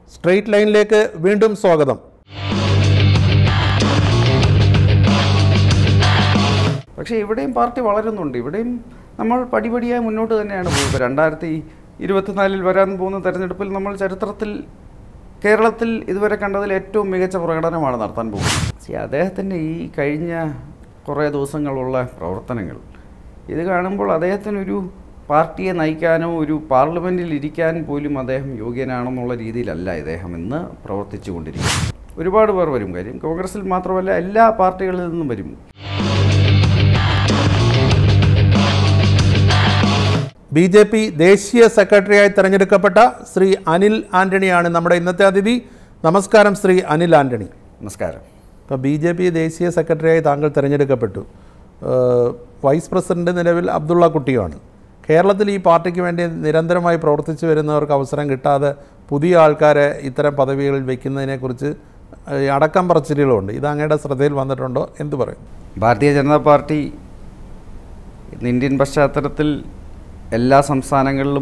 Straight ലൈനിലേക്ക് വീണ്ടും സ്വാഗതം പക്ഷേ ഇവിടെയും പാർട്ടി വളരുന്നുണ്ട് ഇവിടെയും നമ്മൾ പടിപടിയായി മുന്നോട്ട് തന്നെയാണ് പോകുന്നത് ഇപ്പോൾ രണ്ടായിരത്തി ഇരുപത്തിനാലിൽ വരാൻ പോകുന്ന തെരഞ്ഞെടുപ്പിൽ നമ്മൾ ചരിത്രത്തിൽ കേരളത്തിൽ ഇതുവരെ കണ്ടതിൽ ഏറ്റവും മികച്ച പ്രകടനമാണ് നടത്താൻ പോകുന്നത് See, അദ്ദേഹത്തിൻ്റെ ഈ കഴിഞ്ഞ കുറേ ദിവസങ്ങളുള്ള പ്രവർത്തനങ്ങൾ ഇത് കാണുമ്പോൾ അദ്ദേഹത്തിനൊരു പാർട്ടിയെ നയിക്കാനോ ഒരു പാർലമെൻറ്റിൽ ഇരിക്കാൻ പോലും അദ്ദേഹം യോഗ്യനാണെന്നുള്ള രീതിയിലല്ല ഇദ്ദേഹം ഇന്ന് പ്രവർത്തിച്ചു കൊണ്ടിരിക്കുന്നത് ഒരുപാട് പേർ വരും കാര്യം കോൺഗ്രസിൽ മാത്രമല്ല എല്ലാ പാർട്ടികളിൽ നിന്നും വരും ബി ജെ പി ദേശീയ സെക്രട്ടറിയായി തെരഞ്ഞെടുക്കപ്പെട്ട ശ്രീ അനിൽ ആന്റണിയാണ് നമ്മുടെ ഇന്നത്തെ അതിഥി നമസ്കാരം ശ്രീ അനിൽ ആന്റണി നമസ്കാരം ഇപ്പോൾ ബി ജെ പി ദേശീയ സെക്രട്ടറിയായി താങ്കൾ തിരഞ്ഞെടുക്കപ്പെട്ടു ഏഹ് വൈസ് പ്രസിഡന്റ് നിലവിൽ അബ്ദുള്ള കുട്ടിയുമാണ് കേരളത്തിൽ ഈ പാർട്ടിക്ക് വേണ്ടി നിരന്തരമായി പ്രവർത്തിച്ചു വരുന്നവർക്ക് അവസരം കിട്ടാതെ പുതിയ ആൾക്കാരെ ഇത്തരം പദവികളിൽ വയ്ക്കുന്നതിനെക്കുറിച്ച് ഏഹ് അടക്കം പറച്ചിലുകളുണ്ട് ഇത് അങ്ങയുടെ ശ്രദ്ധയിൽ വന്നിട്ടുണ്ടോ എന്ത് പറയും ഭാരതീയ ജനതാ പാർട്ടി ഇന്ന് ഇന്ത്യൻ പശ്ചാത്തലത്തിൽ എല്ലാ സംസ്ഥാനങ്ങളിലും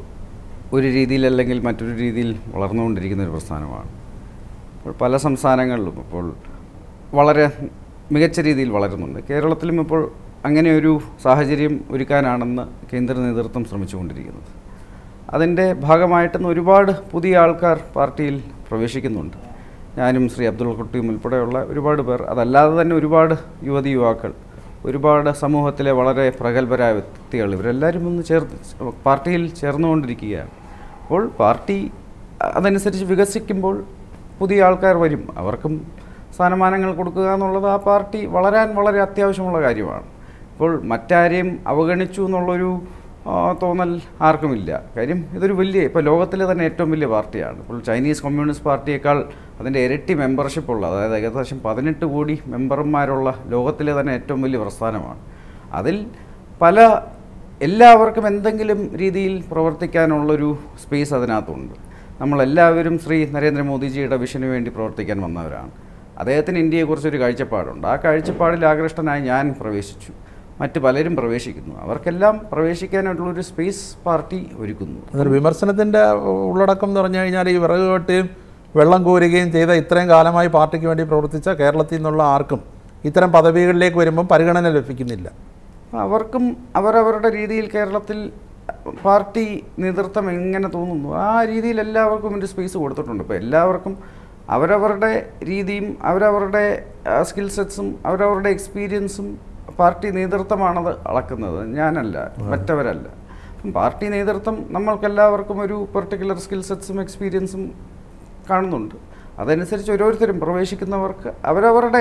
ഒരു രീതിയിൽ അല്ലെങ്കിൽ മറ്റൊരു രീതിയിൽ വളർന്നുകൊണ്ടിരിക്കുന്ന ഒരു പ്രസ്ഥാനമാണ് അപ്പോൾ പല സംസ്ഥാനങ്ങളിലും ഇപ്പോൾ വളരെ മികച്ച രീതിയിൽ വളരുന്നുണ്ട് കേരളത്തിലും ഇപ്പോൾ അങ്ങനെ ഒരു സാഹചര്യം ഒരുക്കാനാണെന്ന് കേന്ദ്ര നേതൃത്വം ശ്രമിച്ചുകൊണ്ടിരിക്കുന്നത് അതിൻ്റെ ഭാഗമായിട്ടിന്ന് ഒരുപാട് പുതിയ ആൾക്കാർ പാർട്ടിയിൽ പ്രവേശിക്കുന്നുണ്ട് ഞാനും ശ്രീ അബ്ദുൾ കുട്ടിയും ഉൾപ്പെടെയുള്ള ഒരുപാട് പേർ അതല്ലാതെ തന്നെ ഒരുപാട് യുവതി യുവാക്കൾ ഒരുപാട് സമൂഹത്തിലെ വളരെ പ്രഗത്ഭരായ വ്യക്തികൾ ഇവരെല്ലാവരും ഒന്ന് ചേർന്ന് പാർട്ടിയിൽ ചേർന്നുകൊണ്ടിരിക്കുകയാണ് അപ്പോൾ പാർട്ടി അതനുസരിച്ച് വികസിക്കുമ്പോൾ പുതിയ ആൾക്കാർ വരും അവർക്കും സ്ഥാനമാനങ്ങൾ കൊടുക്കുക എന്നുള്ളത് ആ പാർട്ടി വളരാൻ വളരെ അത്യാവശ്യമുള്ള കാര്യമാണ് ഇപ്പോൾ മറ്റാരെയും അവഗണിച്ചു എന്നുള്ളൊരു ആ, തോന്നൽ ആർക്കുമില്ല കാര്യം ഇതൊരു വലിയ ഇപ്പോൾ ലോകത്തിലെ തന്നെ ഏറ്റവും വലിയ പാർട്ടിയാണ് ഇപ്പോൾ ചൈനീസ് കമ്മ്യൂണിസ്റ്റ് പാർട്ടിയേക്കാൾ അതിൻ്റെ ഇരട്ടി മെമ്പർഷിപ്പ് ഉള്ള അതായത് ഏകദേശം പതിനെട്ട് കോടി മെമ്പർമാരുള്ള ലോകത്തിലെ തന്നെ ഏറ്റവും വലിയ പ്രസ്ഥാനമാണ് അതിൽ പല എല്ലാവർക്കും എന്തെങ്കിലും രീതിയിൽ പ്രവർത്തിക്കാനുള്ളൊരു സ്പേസ് അതിനകത്തുണ്ട് നമ്മളെല്ലാവരും ശ്രീ നരേന്ദ്രമോദിജിയുടെ വിഷന് വേണ്ടി പ്രവർത്തിക്കാൻ വന്നവരാണ് അദ്ദേഹത്തിന് ഇന്ത്യയെക്കുറിച്ചൊരു കാഴ്ചപ്പാടുണ്ട് ആ കാഴ്ചപ്പാടിൽ ആകൃഷ്ടനായി ഞാൻ പ്രവേശിച്ചു മറ്റ് പലരും പ്രവേശിക്കുന്നു അവർക്കെല്ലാം പ്രവേശിക്കാനായിട്ടുള്ളൊരു സ്പേസ് പാർട്ടി ഒരുക്കുന്നു അതൊരു വിമർശനത്തിൻ്റെ ഉള്ളടക്കം എന്ന് പറഞ്ഞു കഴിഞ്ഞാൽ ഈ വിറക് വെട്ടുകയും വെള്ളം കോരുകയും ചെയ്ത ഇത്രയും കാലമായി പാർട്ടിക്ക് വേണ്ടി പ്രവർത്തിച്ച കേരളത്തിൽ നിന്നുള്ള ആർക്കും ഇത്തരം പദവികളിലേക്ക് വരുമ്പം പരിഗണന ലഭിക്കുന്നില്ല അവർക്കും അവരവരുടെ രീതിയിൽ കേരളത്തിൽ പാർട്ടി നേതൃത്വം എങ്ങനെ തോന്നുന്നു ആ രീതിയിൽ എല്ലാവർക്കും ഒരു സ്പേസ് കൊടുത്തിട്ടുണ്ട് ഇപ്പോൾ എല്ലാവർക്കും അവരവരുടെ രീതിയും അവരവരുടെ സ്കിൽ സെറ്റ്സും അവരവരുടെ എക്സ്പീരിയൻസും പാർട്ടി നേതൃത്വമാണത് അളക്കുന്നത് ഞാനല്ല മറ്റവരല്ല അപ്പം പാർട്ടി നേതൃത്വം നമ്മൾക്കെല്ലാവർക്കും ഒരു പെർട്ടിക്കുലർ സ്കിൽ സെറ്റ്സും എക്സ്പീരിയൻസും കാണുന്നുണ്ട് അതനുസരിച്ച് ഓരോരുത്തരും പ്രവേശിക്കുന്നവർക്ക് അവരവരുടെ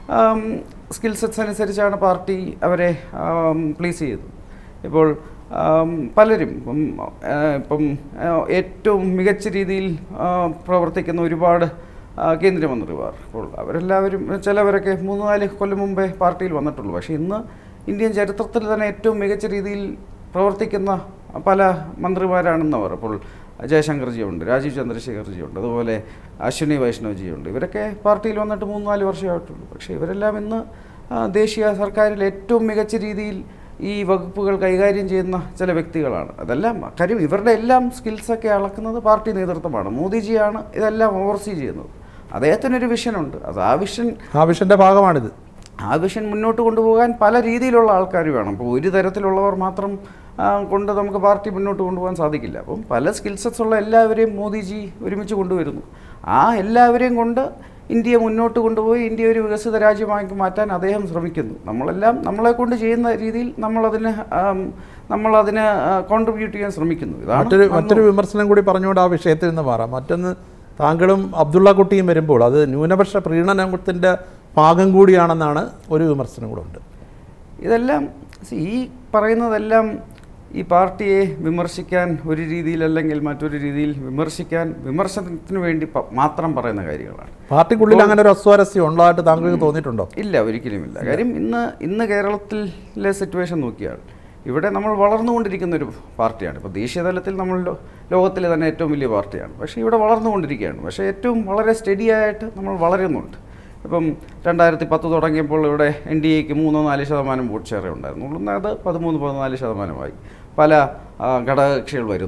സ്കിൽ സെറ്റ്സ് അനുസരിച്ചാണ് പാർട്ടി അവരെ പ്ലീസ് ചെയ്തത് ഇപ്പോൾ ആം, പലരും ഇപ്പം ആ, ഇപ്പം ആ, ഏറ്റവും മികച്ച രീതിയിൽ ആ, പ്രവർത്തിക്കുന്ന ഒരുപാട് ആ, കേന്ദ്രമന്ത്രിമാർ അപ്പോൾ അവരെല്ലാവരും ചിലവരൊക്കെ മൂന്ന് നാല് കൊല്ലം മുമ്പേ പാർട്ടിയിൽ വന്നിട്ടുള്ളൂ പക്ഷേ ഇന്ന് ഇന്ത്യൻ ചരിത്രത്തിൽ തന്നെ ഏറ്റവും മികച്ച രീതിയിൽ പ്രവർത്തിക്കുന്ന പല മന്ത്രിമാരാണെന്നവർ അപ്പോൾ ജയശങ്കർജിയുണ്ട് രാജീവ് ചന്ദ്രശേഖർജിയുണ്ട് അതുപോലെ അശ്വിനി വൈഷ്ണവ്ജിയുണ്ട് ഇവരൊക്കെ പാർട്ടിയിൽ വന്നിട്ട് മൂന്ന് നാല് വർഷമായിട്ടുള്ളൂ പക്ഷേ ഇവരെല്ലാം ഇന്ന് ആ, ദേശീയ സർക്കാരിൽ ഏറ്റവും മികച്ച രീതിയിൽ ഈ വകുപ്പുകൾ കൈകാര്യം ചെയ്യുന്ന ചില വ്യക്തികളാണ് അതെല്ലാം കാര്യം ഇവരുടെ എല്ലാം സ്കിൽസൊക്കെ അളക്കുന്നത് പാർട്ടി നേതൃത്വമാണ് മോദിജിയാണ് ഇതെല്ലാം ഓവർസീ ചെയ്യുന്നത് അദ്ദേഹത്തിനൊരു വിഷനുണ്ട് അത് ആ വിഷൻ ആ വിഷൻ്റെ ഭാഗമാണിത് ആ വിഷൻ മുന്നോട്ട് കൊണ്ടുപോകാൻ പല രീതിയിലുള്ള ആൾക്കാർ വേണം ഇപ്പോൾ ഒരു തരത്തിലുള്ളവർ മാത്രം ആ, കൊണ്ട് നമുക്ക് പാർട്ടി മുന്നോട്ട് കൊണ്ടുപോകാൻ സാധിക്കില്ല അപ്പം പല സ്കിൽ സെറ്റ്സ് ഉള്ള എല്ലാവരെയും മോദിജി ഒരുമിച്ച് കൊണ്ടുവരുന്നു ആ എല്ലാവരെയും കൊണ്ട് ഇന്ത്യയെ മുന്നോട്ട് കൊണ്ടുപോയി ഇന്ത്യ ഒരു വികസിത രാജ്യമാക്കി മാറ്റാൻ അദ്ദേഹം ശ്രമിക്കുന്നു നമ്മളെല്ലാം നമ്മളെ കൊണ്ട് ചെയ്യുന്ന രീതിയിൽ നമ്മളതിന് ആം, നമ്മളതിന് കോൺട്രിബ്യൂട്ട് ചെയ്യാൻ ശ്രമിക്കുന്നു ഇതാണ് മറ്റൊരു മറ്റൊരു വിമർശനം കൂടി പറഞ്ഞുകൊണ്ട് ആ വിഷയത്തിൽ നിന്ന് മാറാം മറ്റൊന്ന് താങ്കളും അബ്ദുള്ള കുട്ടിയും വരുമ്പോൾ അത് ന്യൂനപക്ഷ പ്രീണനത്തിൻ്റെ ഭാഗം കൂടിയാണെന്നാണ് ഒരു വിമർശനം കൂടെ ഉണ്ട് ഇതെല്ലാം see, ഈ പറയുന്നതെല്ലാം ഈ പാർട്ടിയെ വിമർശിക്കാൻ ഒരു രീതിയിൽ അല്ലെങ്കിൽ മറ്റൊരു രീതിയിൽ വിമർശിക്കാൻ വിമർശനത്തിന് വേണ്ടി പ- മാത്രം പറയുന്ന കാര്യങ്ങളാണ് പാർട്ടിക്കുള്ളിൽ അങ്ങനെ ഒരു അസ്വാരസ്യം ഉള്ളതായിട്ട് താങ്കൾക്ക് തോന്നിയിട്ടുണ്ടോ ഇല്ല ഒരിക്കലുമില്ല കാര്യം ഇന്ന് ഇന്ന് കേരളത്തിലെ സിറ്റുവേഷൻ നോക്കിയാൽ ഇവിടെ നമ്മൾ വളർന്നുകൊണ്ടിരിക്കുന്ന ഒരു പാർട്ടിയാണ് ഇപ്പോൾ ദേശീയ തലത്തിൽ നമ്മൾ ലോ- ലോകത്തിലെ തന്നെ ഏറ്റവും വലിയ പാർട്ടിയാണ് പക്ഷേ ഇവിടെ വളർന്നുകൊണ്ടിരിക്കുകയാണ് പക്ഷേ ഏറ്റവും വളരെ സ്റ്റഡി ആയിട്ട് നമ്മൾ വളരുന്നുണ്ട് ഇപ്പം രണ്ടായിരത്തി പത്ത് തുടങ്ങിയപ്പോൾ ഇവിടെ എൻ ഡി എക്ക് മൂന്നോ നാല് ശതമാനം വോട്ട് ഷെയർ ഉണ്ടായിരുന്നുള്ളൂ ഇന്ന് അത് പതിമൂന്ന് പതിനാല് ശതമാനമായി പല ആ, ഘടകകക്ഷികൾ വരുന്നുണ്ട്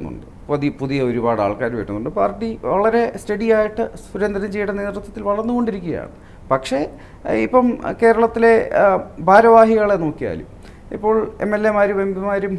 പുതിയ പുതിയ ഒരുപാട് ആൾക്കാർ വരുന്നുണ്ട് പാർട്ടി വളരെ സ്റ്റഡി ആയിട്ട് സുരേന്ദ്രൻജിയുടെ നേതൃത്വത്തിൽ വളർന്നുകൊണ്ടിരിക്കുകയാണ് പക്ഷേ ഏഹ്, ഇപ്പം കേരളത്തിലെ ആ, ഭാരവാഹികളെ നോക്കിയാലും ഇപ്പോൾ എം എൽ എമാരും എം പിമാരും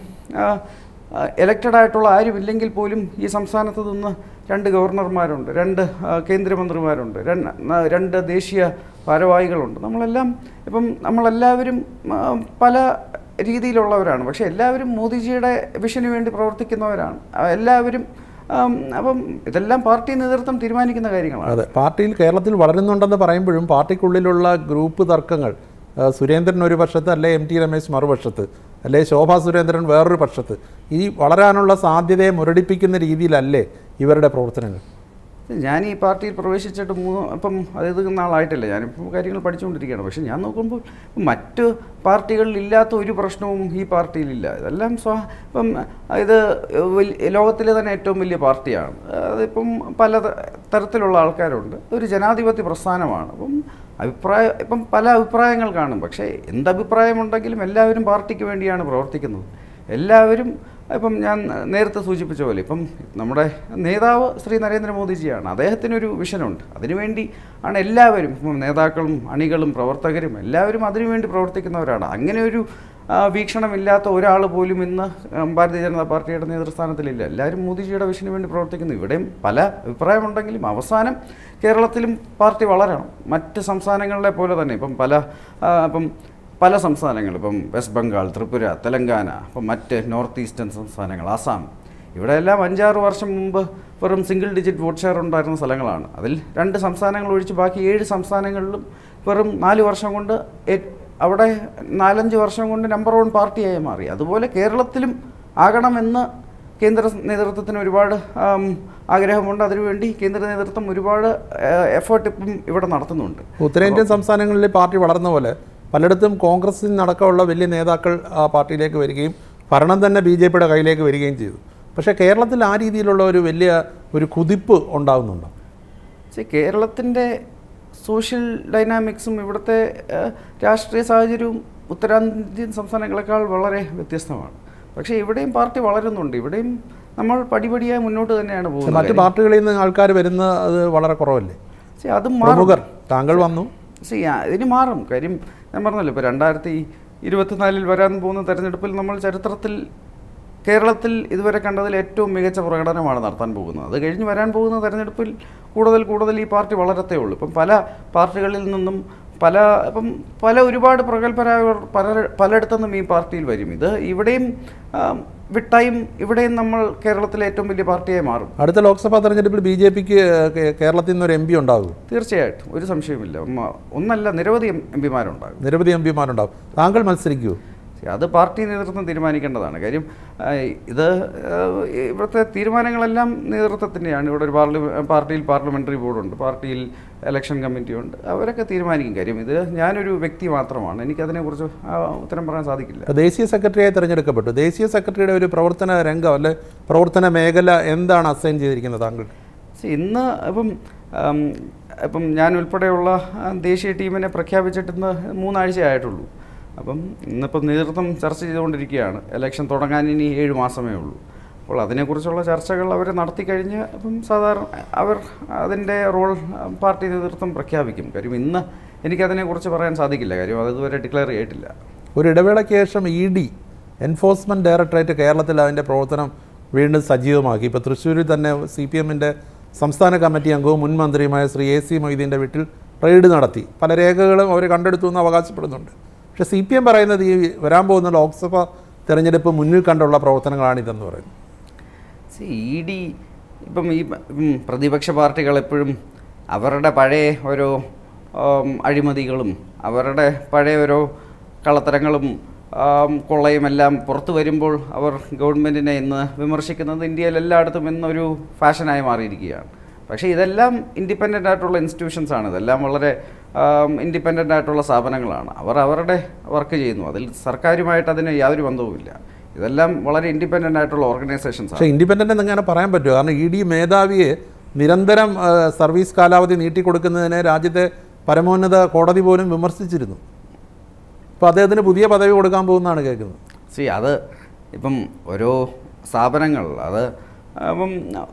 എലക്റ്റഡ് ആയിട്ടുള്ള ആരുമില്ലെങ്കിൽ പോലും ഈ സംസ്ഥാനത്ത് നിന്ന് രണ്ട് ഗവർണർമാരുണ്ട് രണ്ട് ആ, കേന്ദ്രമന്ത്രിമാരുണ്ട് രണ്ട് ന- രണ്ട് ദേശീയ ഭാരവാഹികളുണ്ട് നമ്മളെല്ലാം ഇപ്പം നമ്മളെല്ലാവരും ആ, പല രീതിയിലുള്ളവരാണ് പക്ഷേ എല്ലാവരും മോദിജിയുടെ വിഷന് വേണ്ടി പ്രവർത്തിക്കുന്നവരാണ് ആ, എല്ലാവരും ആം, അപ്പം ഇതെല്ലാം പാർട്ടി നേതൃത്വം തീരുമാനിക്കുന്ന കാര്യങ്ങളാണ് അതെ പാർട്ടിയിൽ കേരളത്തിൽ വളരുന്നുണ്ടെന്ന് പറയുമ്പോഴും പാർട്ടിക്കുള്ളിലുള്ള ഗ്രൂപ്പ് തർക്കങ്ങൾ ആ, സുരേന്ദ്രൻ ഒരു പക്ഷത്ത് അല്ലെ എം ടി രമേശ് മറുപക്ഷത്ത് അല്ലെ ശോഭാ സുരേന്ദ്രൻ വേറൊരു പക്ഷത്ത് ഈ വളരാനുള്ള സാധ്യതയെ മുരടിപ്പിക്കുന്ന രീതിയിലല്ലേ ഇവരുടെ പ്രവർത്തനങ്ങൾ ഞാൻ ഈ പാർട്ടിയിൽ പ്രവേശിച്ചിട്ട് മൂന്ന് ഇപ്പം അതായത് നാളായിട്ടില്ല ഞാനിപ്പോൾ കാര്യങ്ങൾ പഠിച്ചുകൊണ്ടിരിക്കുകയാണ് പക്ഷേ ഞാൻ നോക്കുമ്പോൾ മറ്റ് പാർട്ടികളിൽ ഇല്ലാത്ത ഒരു പ്രശ്നവും ഈ പാർട്ടിയിലില്ല ഇതെല്ലാം സ്വ ഇപ്പം ഇത് വലിയ ലോകത്തിലെ തന്നെ ഏറ്റവും വലിയ പാർട്ടിയാണ് അതിപ്പം പല ത- തരത്തിലുള്ള ആൾക്കാരുണ്ട് ഒരു ജനാധിപത്യ പ്രസ്ഥാനമാണ് അപ്പം അഭിപ്രായ ഇപ്പം പല അഭിപ്രായങ്ങൾ കാണും പക്ഷേ എന്ത് അഭിപ്രായമുണ്ടെങ്കിലും എല്ലാവരും പാർട്ടിക്ക് വേണ്ടിയാണ് പ്രവർത്തിക്കുന്നത് എല്ലാവരും ഇപ്പം ഞാൻ നേരത്തെ സൂചിപ്പിച്ച പോലെ ഇപ്പം നമ്മുടെ നേതാവ് ശ്രീ നരേന്ദ്രമോദിജിയാണ് അദ്ദേഹത്തിനൊരു വിഷനുണ്ട് അതിനുവേണ്ടി ആണ് എല്ലാവരും ഇപ്പം നേതാക്കളും അണികളും പ്രവർത്തകരും എല്ലാവരും അതിനുവേണ്ടി പ്രവർത്തിക്കുന്നവരാണ് അങ്ങനെ ഒരു ആ, വീക്ഷണമില്ലാത്ത ഒരാൾ പോലും ഇന്ന് ഉം, ഭാരതീയ ജനതാ പാർട്ടിയുടെ നേതൃസ്ഥാനത്തിലില്ല എല്ലാവരും മോദിജിയുടെ വിഷന് വേണ്ടി പ്രവർത്തിക്കുന്നു ഇവിടെയും പല അഭിപ്രായമുണ്ടെങ്കിലും അവസാനം കേരളത്തിലും പാർട്ടി വളരണം മറ്റ് സംസ്ഥാനങ്ങളിലെ പോലെ തന്നെ ഇപ്പം പല ആ, ഇപ്പം പല സംസ്ഥാനങ്ങൾ ഇപ്പം വെസ്റ്റ് ബംഗാൾ ത്രിപുര തെലങ്കാന ഇപ്പം മറ്റ് നോർത്ത് ഈസ്റ്റേൺ സംസ്ഥാനങ്ങൾ ആസാം ഇവിടെയെല്ലാം അഞ്ചാറ് വർഷം മുമ്പ് വെറും സിംഗിൾ ഡിജിറ്റ് വോട്ട് ഷെയർ ഉണ്ടായിരുന്ന സ്ഥലങ്ങളാണ് അതിൽ രണ്ട് സംസ്ഥാനങ്ങൾ ഒഴിച്ച് ബാക്കി ഏഴ് സംസ്ഥാനങ്ങളിലും വെറും നാല് വർഷം കൊണ്ട് ഏ- അവിടെ നാലഞ്ച് വർഷം കൊണ്ട് നമ്പർ വൺ പാർട്ടിയായി മാറി അതുപോലെ കേരളത്തിലും ആകണമെന്ന് കേന്ദ്ര നേതൃത്വത്തിന് ഒരുപാട് ആം, ആഗ്രഹമുണ്ട് അതിനുവേണ്ടി കേന്ദ്ര നേതൃത്വം ഒരുപാട് എഫേർട്ട് ഇപ്പം ഇവിടെ നടത്തുന്നുണ്ട് ഉത്തരേന്ത്യൻ സംസ്ഥാനങ്ങളിൽ പാർട്ടി വളർന്ന പോലെ പലയിടത്തും കോൺഗ്രസിൽ നടക്കമുള്ള വലിയ നേതാക്കൾ ആ പാർട്ടിയിലേക്ക് വരികയും ഭരണം തന്നെ ബി ജെ പിയുടെ കയ്യിലേക്ക് വരികയും ചെയ്തു പക്ഷേ കേരളത്തിൽ ആ രീതിയിലുള്ള ഒരു വലിയ ഒരു കുതിപ്പ് ഉണ്ടാകുന്നുണ്ടോ പക്ഷേ കേരളത്തിൻ്റെ സോഷ്യൽ ഡൈനാമിക്സും ഇവിടുത്തെ ഏഹ്, രാഷ്ട്രീയ സാഹചര്യവും ഉത്തരേന്ത്യൻ സംസ്ഥാനങ്ങളെക്കാൾ വളരെ വ്യത്യസ്തമാണ് പക്ഷേ ഇവിടെയും പാർട്ടി വളരുന്നുണ്ട് ഇവിടെയും നമ്മൾ പടിപടിയായി മുന്നോട്ട് തന്നെയാണ് പക്ഷേ പോകുന്നത് മറ്റ് പാർട്ടികളിൽ നിന്ന് ആൾക്കാർ വരുന്ന അത് വളരെ കുറവല്ലേ പക്ഷേ അത് മാറും പ്രമുഖർ താങ്കൾ വന്നു സി ഇതിന് മാറും കാര്യം ഞാൻ പറഞ്ഞല്ലോ ഇപ്പോൾ രണ്ടായിരത്തി ഇരുപത്തിനാലിൽ വരാൻ പോകുന്ന തെരഞ്ഞെടുപ്പിൽ നമ്മൾ ചരിത്രത്തിൽ കേരളത്തിൽ ഇതുവരെ കണ്ടതിൽ ഏറ്റവും മികച്ച പ്രകടനമാണ് നടത്താൻ പോകുന്നത് അത് കഴിഞ്ഞ് വരാൻ പോകുന്ന തെരഞ്ഞെടുപ്പിൽ കൂടുതൽ കൂടുതൽ ഈ പാർട്ടി വളരത്തേ ഉള്ളൂ ഇപ്പം പല പാർട്ടികളിൽ നിന്നും പല ഇപ്പം പല ഒരുപാട് പ്രഗത്ഭരായവർ പല പലയിടത്തുനിന്നും ഈ പാർട്ടിയിൽ വരും ഇത് ഇവിടെയും ആ, വിട്ടായും ഇവിടെയും നമ്മൾ കേരളത്തിലെ ഏറ്റവും വലിയ പാർട്ടിയായി മാറും അടുത്ത ലോക്സഭാ തെരഞ്ഞെടുപ്പിൽ ബി ജെ പിക്ക് കേരളത്തിൽ നിന്നൊരു എം പി ഉണ്ടാകും തീർച്ചയായിട്ടും ഒരു സംശയവുമില്ല ഉം, ഒന്നല്ല നിരവധി എം പിമാരുണ്ടാകും നിരവധി എം പിമാരുണ്ടാകും താങ്കൾ മത്സരിക്കുമോ അത് പാർട്ടി നേതൃത്വം തീരുമാനിക്കേണ്ടതാണ് കാര്യം ആ, ഇത് ആ, ഇവിടുത്തെ തീരുമാനങ്ങളെല്ലാം നേതൃത്വത്തിൻ്റെയാണ് ഇവിടെ ഒരു പാർലി പാർട്ടിയിൽ പാർലമെൻ്ററി ബോർഡുണ്ട് പാർട്ടിയിൽ ഇലക്ഷൻ കമ്മിറ്റിയുണ്ട് അവരൊക്കെ തീരുമാനിക്കും കാര്യം ഇത് ഞാനൊരു വ്യക്തി മാത്രമാണ് എനിക്കതിനെക്കുറിച്ച് ആ, ഉത്തരം പറയാൻ സാധിക്കില്ല ഇപ്പോൾ ദേശീയ സെക്രട്ടറിയായി തിരഞ്ഞെടുക്കപ്പെട്ടു ദേശീയ സെക്രട്ടറിയുടെ ഒരു പ്രവർത്തന രംഗം അല്ലെ പ്രവർത്തന മേഖല എന്താണ് അസൈൻ ചെയ്തിരിക്കുന്നത് താങ്കൾ See, ഇന്ന് ഇപ്പം ആം, ഇപ്പം ഞാൻ ഉൾപ്പെടെയുള്ള ആ, ദേശീയ ടീമിനെ പ്രഖ്യാപിച്ചിട്ട് ഇന്ന് മൂന്നാഴ്ച ആയിട്ടുള്ളൂ അപ്പം ഇന്നിപ്പം നേതൃത്വം ചർച്ച ചെയ്തുകൊണ്ടിരിക്കുകയാണ് ഇലക്ഷൻ തുടങ്ങാൻ ഇനി ഏഴ് മാസമേ ഉള്ളൂ അപ്പോൾ അതിനെക്കുറിച്ചുള്ള ചർച്ചകൾ അവർ നടത്തിക്കഴിഞ്ഞ് അപ്പം സാധാരണ അവർ അതിൻ്റെ റോൾ ആ, പാർട്ടി നേതൃത്വം പ്രഖ്യാപിക്കും കാര്യം ഇന്ന് എനിക്കതിനെക്കുറിച്ച് പറയാൻ സാധിക്കില്ല കാര്യം അത് ഇതുവരെ ഡിക്ലെയർ ചെയ്തിട്ടില്ല ഒരു ഇടവേളയ്ക്ക് ശേഷം ഇ ഡി എൻഫോഴ്സ്മെൻറ്റ് ഡയറക്ടറേറ്റ് കേരളത്തിൽ അതിൻ്റെ പ്രവർത്തനം വീണ്ടും സജീവമാക്കി ഇപ്പോൾ തൃശ്ശൂരിൽ തന്നെ സി പി എമ്മിൻ്റെ സംസ്ഥാന കമ്മിറ്റി അംഗവും മുൻ മന്ത്രിയുമായ ശ്രീ എ സി മൊയ്തീൻ്റെ വീട്ടിൽ റെയ്ഡ് നടത്തി പല രേഖകളും അവർ കണ്ടെടുത്തു എന്ന് അവകാശപ്പെടുന്നുണ്ട് പക്ഷേ സി പി എം പറയുന്നത് ഈ വരാൻ പോകുന്ന ലോക്സഭ തെരഞ്ഞെടുപ്പ് മുന്നിൽ കണ്ടുള്ള പ്രവർത്തനങ്ങളാണിതെന്ന് പറയുന്നു ഇ ഡി ഇപ്പം ഈ ഉം, പ്രതിപക്ഷ പാർട്ടികൾ എപ്പോഴും അവരുടെ പഴയ ഓരോ ആം, അഴിമതികളും അവരുടെ പഴയ ഓരോ കള്ളത്തരങ്ങളും ആം, കൊള്ളയും എല്ലാം പുറത്തു വരുമ്പോൾ അവർ ഗവൺമെൻറ്റിനെ ഇന്ന് വിമർശിക്കുന്നത് ഇന്ത്യയിൽ എല്ലായിടത്തും ഇന്നൊരു ഫാഷനായി മാറിയിരിക്കുകയാണ് പക്ഷേ ഇതെല്ലാം ഇൻഡിപെൻഡൻ്റ് ആയിട്ടുള്ള ഇൻസ്റ്റിറ്റ്യൂഷൻസ് ആണ് ഇതെല്ലാം വളരെ ഇൻഡിപെൻഡൻ്റ് ആയിട്ടുള്ള സ്ഥാപനങ്ങളാണ് അവർ അവരുടെ വർക്ക് ചെയ്യുന്നു അതിൽ സർക്കാരുമായിട്ട് അതിന് യാതൊരു ബന്ധവുമില്ല ഇതെല്ലാം വളരെ ഇൻഡിപെൻഡൻ്റ് ആയിട്ടുള്ള ഓർഗനൈസേഷൻസ് ആണ് പക്ഷേ ഇൻഡിപെൻഡൻ്റ് എന്ന് എങ്ങനെ പറയാൻ പറ്റുമോ കാരണം ഇ ഡി മേധാവിയെ നിരന്തരം ആ, സർവീസ് കാലാവധി നീട്ടിക്കൊടുക്കുന്നതിനെ രാജ്യത്തെ പരമോന്നത കോടതി പോലും വിമർശിച്ചിരുന്നു ഇപ്പോൾ അദ്ദേഹത്തിന് പുതിയ പദവി കൊടുക്കാൻ പോകുന്നതാണ് കേൾക്കുന്നത് സി അത് ഇപ്പം ഓരോ സ്ഥാപനങ്ങൾ അത് അപ്പം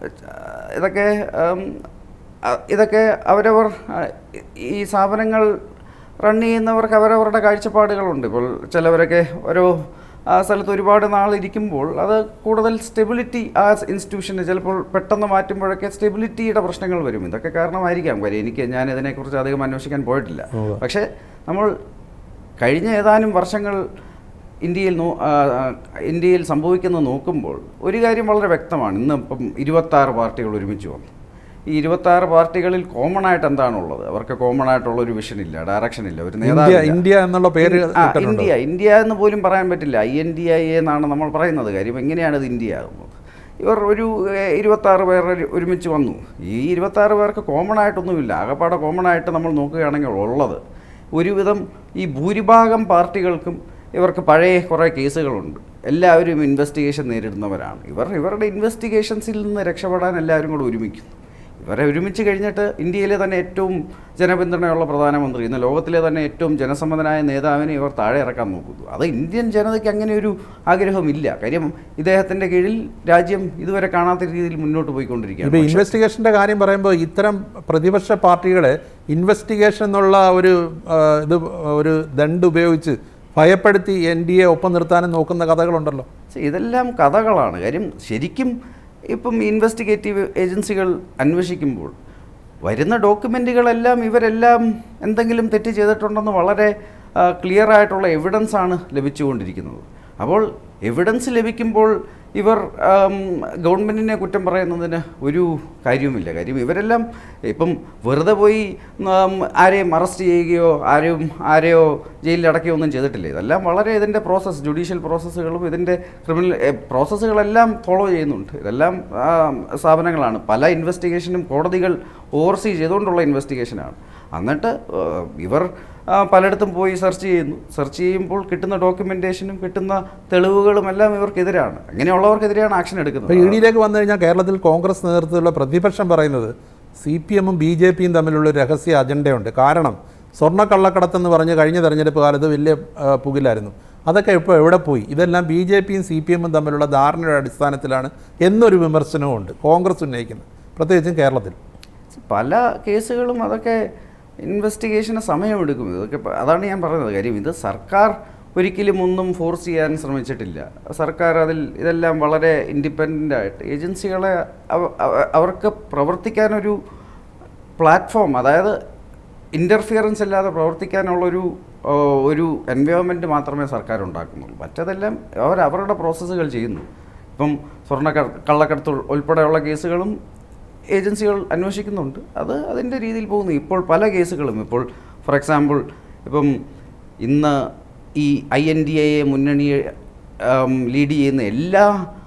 ഇതൊക്കെ ഉം, അ- ഇതൊക്കെ അവരവർ ആ, ഈ സ്ഥാപനങ്ങൾ റൺ ചെയ്യുന്നവർക്ക് അവരവരുടെ കാഴ്ചപ്പാടുകളുണ്ട് ഇപ്പോൾ ചിലവരൊക്കെ ഓരോ ആ സ്ഥലത്ത് ഒരുപാട് നാളിരിക്കുമ്പോൾ അത് കൂടുതൽ സ്റ്റെബിലിറ്റി ആ ഇൻസ്റ്റിറ്റ്യൂഷന് ചിലപ്പോൾ പെട്ടെന്ന് മാറ്റുമ്പോഴൊക്കെ സ്റ്റെബിലിറ്റിയുടെ പ്രശ്നങ്ങൾ വരും ഇതൊക്കെ കാരണമായിരിക്കാം കാര്യം എനിക്ക് ഞാൻ ഇതിനെക്കുറിച്ച് അധികം അന്വേഷിക്കാൻ പോയിട്ടില്ല ഉവ്വ്. പക്ഷേ നമ്മൾ കഴിഞ്ഞ ഏതാനും വർഷങ്ങൾ ഇന്ത്യയിൽ നോ ആ, ആ, ഇന്ത്യയിൽ സംഭവിക്കുന്നത് നോക്കുമ്പോൾ ഒരു കാര്യം വളരെ വ്യക്തമാണ് ഇന്ന് ഇപ്പം ഇരുപത്താറ് പാർട്ടികൾ ഒരുമിച്ച് വന്നു ഈ ഇരുപത്താറ് പാർട്ടികളിൽ കോമൺ ആയിട്ട് എന്താണുള്ളത് അവർക്ക് കോമൺ ആയിട്ടുള്ള ഒരു വിഷൻ ഇല്ല ഡയറക്ഷൻ ഇല്ല ഒരു ഇന്ത്യ നേതാവില്ല ഇന്ത്യ എന്നുള്ള പേര് ആ, ഇട്ടിട്ടുണ്ടോ? ഇന്ത്യ ഇന്ത്യ എന്ന് പോലും പറയാൻ പറ്റില്ല ഐ എൻ ഡി ഐ എന്നാണ് നമ്മൾ പറയുന്നത് കാര്യം എങ്ങനെയാണ് ഇത് ഇന്ത്യ ആകുന്നത് ഇവർ ഒരു ഏഹ്, ഇരുപത്താറ് പേർ ഒരു- ഒരുമിച്ച് വന്നു ഈ ഇരുപത്താറ് പേർക്ക് കോമൺ ആയിട്ടൊന്നുമില്ല ആകപ്പാടെ കോമൺ ആയിട്ട് നമ്മൾ നോക്കുകയാണെങ്കിൽ ഉള്ളത് ഒരുവിധം ഈ ഭൂരിഭാഗം പാർട്ടികൾക്കും ഇവർക്ക് പഴയ കുറേ കേസുകളുണ്ട് എല്ലാവരും ഇൻവെസ്റ്റിഗേഷൻ നേരിടുന്നവരാണ് ഇവർ ഇവരുടെ ഇൻവെസ്റ്റിഗേഷൻസിൽ നിന്ന് രക്ഷപ്പെടാൻ എല്ലാവരും കൂടെ ഒരുമിക്കുന്നു ഇവരെ ഒരുമിച്ച് കഴിഞ്ഞിട്ട് ഇന്ത്യയിലെ തന്നെ ഏറ്റവും ജനപിന്തുണയുള്ള പ്രധാനമന്ത്രി ഇന്ന് ലോകത്തിലെ തന്നെ ഏറ്റവും ജനസമ്മതനായ നേതാവിനെ ഇവർ താഴെ ഇറക്കാൻ നോക്കുന്നു അത് ഇന്ത്യൻ ജനതയ്ക്ക് അങ്ങനെ ഒരു ആഗ്രഹമില്ല കാര്യം ഇദ്ദേഹത്തിൻ്റെ കീഴിൽ രാജ്യം ഇതുവരെ കാണാത്ത രീതിയിൽ മുന്നോട്ട് പോയിക്കൊണ്ടിരിക്കുകയാണ് ഇപ്പോൾ പക്ഷേ- ഇൻവെസ്റ്റിഗേഷൻ്റെ കാര്യം പറയുമ്പോൾ ഇത്തരം പ്രതിപക്ഷ പാർട്ടികളെ ഇൻവെസ്റ്റിഗേഷൻ എന്നുള്ള ഒരു ആ, ഇത് ഒരു ദണ്ട് ഉപയോഗിച്ച് ഭയപ്പെടുത്തി എൻ ഡി എ ഒപ്പം നിർത്താനും നോക്കുന്ന കഥകളുണ്ടല്ലോ പക്ഷേ ഇതെല്ലാം കഥകളാണ് കാര്യം ശരിക്കും ഇപ്പം ഇൻവെസ്റ്റിഗേറ്റീവ് ഏജൻസികൾ അന്വേഷിക്കുമ്പോൾ വരുന്ന ഡോക്യുമെൻറ്റുകളെല്ലാം ഇവരെല്ലാം എന്തെങ്കിലും തെറ്റ് ചെയ്തിട്ടുണ്ടെന്ന് വളരെ ക്ലിയർ ആയിട്ടുള്ള എവിഡൻസ് ആണ് ലഭിച്ചുകൊണ്ടിരിക്കുന്നത് അപ്പോൾ എവിഡൻസ് ലഭിക്കുമ്പോൾ ഇവർ ആം, ഗവൺമെൻറ്റിനെ കുറ്റം പറയുന്നതിന് ഒരു കാര്യവുമില്ല കാര്യം ഇവരെല്ലാം ഇപ്പം വെറുതെ പോയി ആം, ആരെയും അറസ്റ്റ് ചെയ്യുകയോ ആരും ആരെയോ ജയിലിൽ അടക്കുകയോ ഒന്നും ചെയ്തിട്ടില്ല ഇതെല്ലാം വളരെ ഇതിൻ്റെ പ്രോസസ്സ് ജുഡീഷ്യൽ പ്രോസസ്സുകളും ഇതിൻ്റെ ക്രിമിനൽ പ്രോസസ്സുകളെല്ലാം ഫോളോ ചെയ്യുന്നുണ്ട് ഇതെല്ലാം ആം, സ്ഥാപനങ്ങളാണ് പല ഇൻവെസ്റ്റിഗേഷനും കോടതികൾ ഓവർസീ ചെയ്തുകൊണ്ടുള്ള ഇൻവെസ്റ്റിഗേഷനാണ് എന്നിട്ട് ആ, ഇവർ ആ, പലയിടത്തും പോയി സെർച്ച് ചെയ്യുന്നു സെർച്ച് ചെയ്യുമ്പോൾ കിട്ടുന്ന ഡോക്യുമെൻറ്റേഷനും കിട്ടുന്ന തെളിവുകളും എല്ലാം ഇവർക്കെതിരാണ് അങ്ങനെയുള്ളവർക്കെതിരെയാണ് ആക്ഷൻ ഇപ്പോൾ എടുക്കുന്നത് ഇ ഡിയിലേക്ക് വന്നു കഴിഞ്ഞാൽ കേരളത്തിൽ കോൺഗ്രസ് നേതൃത്വത്തിലുള്ള പ്രതിപക്ഷം പറയുന്നത് സി പി എമ്മും ബി ജെ പിയും തമ്മിലുള്ള ഒരു രഹസ്യ അജണ്ടയുണ്ട് കാരണം സ്വർണ്ണ കള്ളക്കടത്തെന്ന് പറഞ്ഞ് കഴിഞ്ഞ തെരഞ്ഞെടുപ്പ് കാലത്ത് വലിയ ആ, പുകിലായിരുന്നു അതൊക്കെ ഇപ്പോൾ എവിടെ പോയി ഇതെല്ലാം ബി ജെ പിയും സി പി എമ്മും തമ്മിലുള്ള ധാരണയുടെ അടിസ്ഥാനത്തിലാണ് എന്നൊരു വിമർശനവും ഉണ്ട് കോൺഗ്രസ് ഉന്നയിക്കുന്നത് പ്രത്യേകിച്ചും കേരളത്തിൽ പല കേസുകളും അതൊക്കെ ഇൻവെസ്റ്റിഗേഷന് സമയമെടുക്കും ഇതൊക്കെ പ- അതാണ് ഞാൻ പറയുന്നത് കാര്യം ഇത് സർക്കാർ ഒരിക്കലും ഒന്നും ഫോഴ്സ് ചെയ്യാൻ ശ്രമിച്ചിട്ടില്ല സർക്കാർ അതിൽ ഇതെല്ലാം വളരെ ഇൻഡിപെൻഡൻ്റ് ആയിട്ട് ഏജൻസികളെ അവ- അവ- അവർക്ക് പ്രവർത്തിക്കാനൊരു പ്ലാറ്റ്ഫോം അതായത് ഇൻ്റർഫിയറൻസ് ഇല്ലാതെ പ്രവർത്തിക്കാനുള്ളൊരു ഓ, ഒരു എൻവയോൺമെൻറ്റ് മാത്രമേ സർക്കാർ ഉണ്ടാക്കുന്നുള്ളൂ മറ്റതെല്ലാം അവർ അവരുടെ പ്രോസസ്സുകൾ ചെയ്യുന്നു ഇപ്പം സ്വർണ്ണ ക- കള്ളക്കടത്ത് ഉൾ- ഉൾപ്പെടെയുള്ള കേസുകളും ഏജൻസികൾ അന്വേഷിക്കുന്നുണ്ട് അത് അതിൻ്റെ രീതിയിൽ പോകുന്നു ഇപ്പോൾ പല കേസുകളും ഇപ്പോൾ ഫോർ എക്സാമ്പിൾ ഇപ്പം ഇന്ന് ഈ ഐ എൻ ഡി എയെ മുന്നണിയെ ലീഡ് ചെയ്യുന്ന എല്ലാ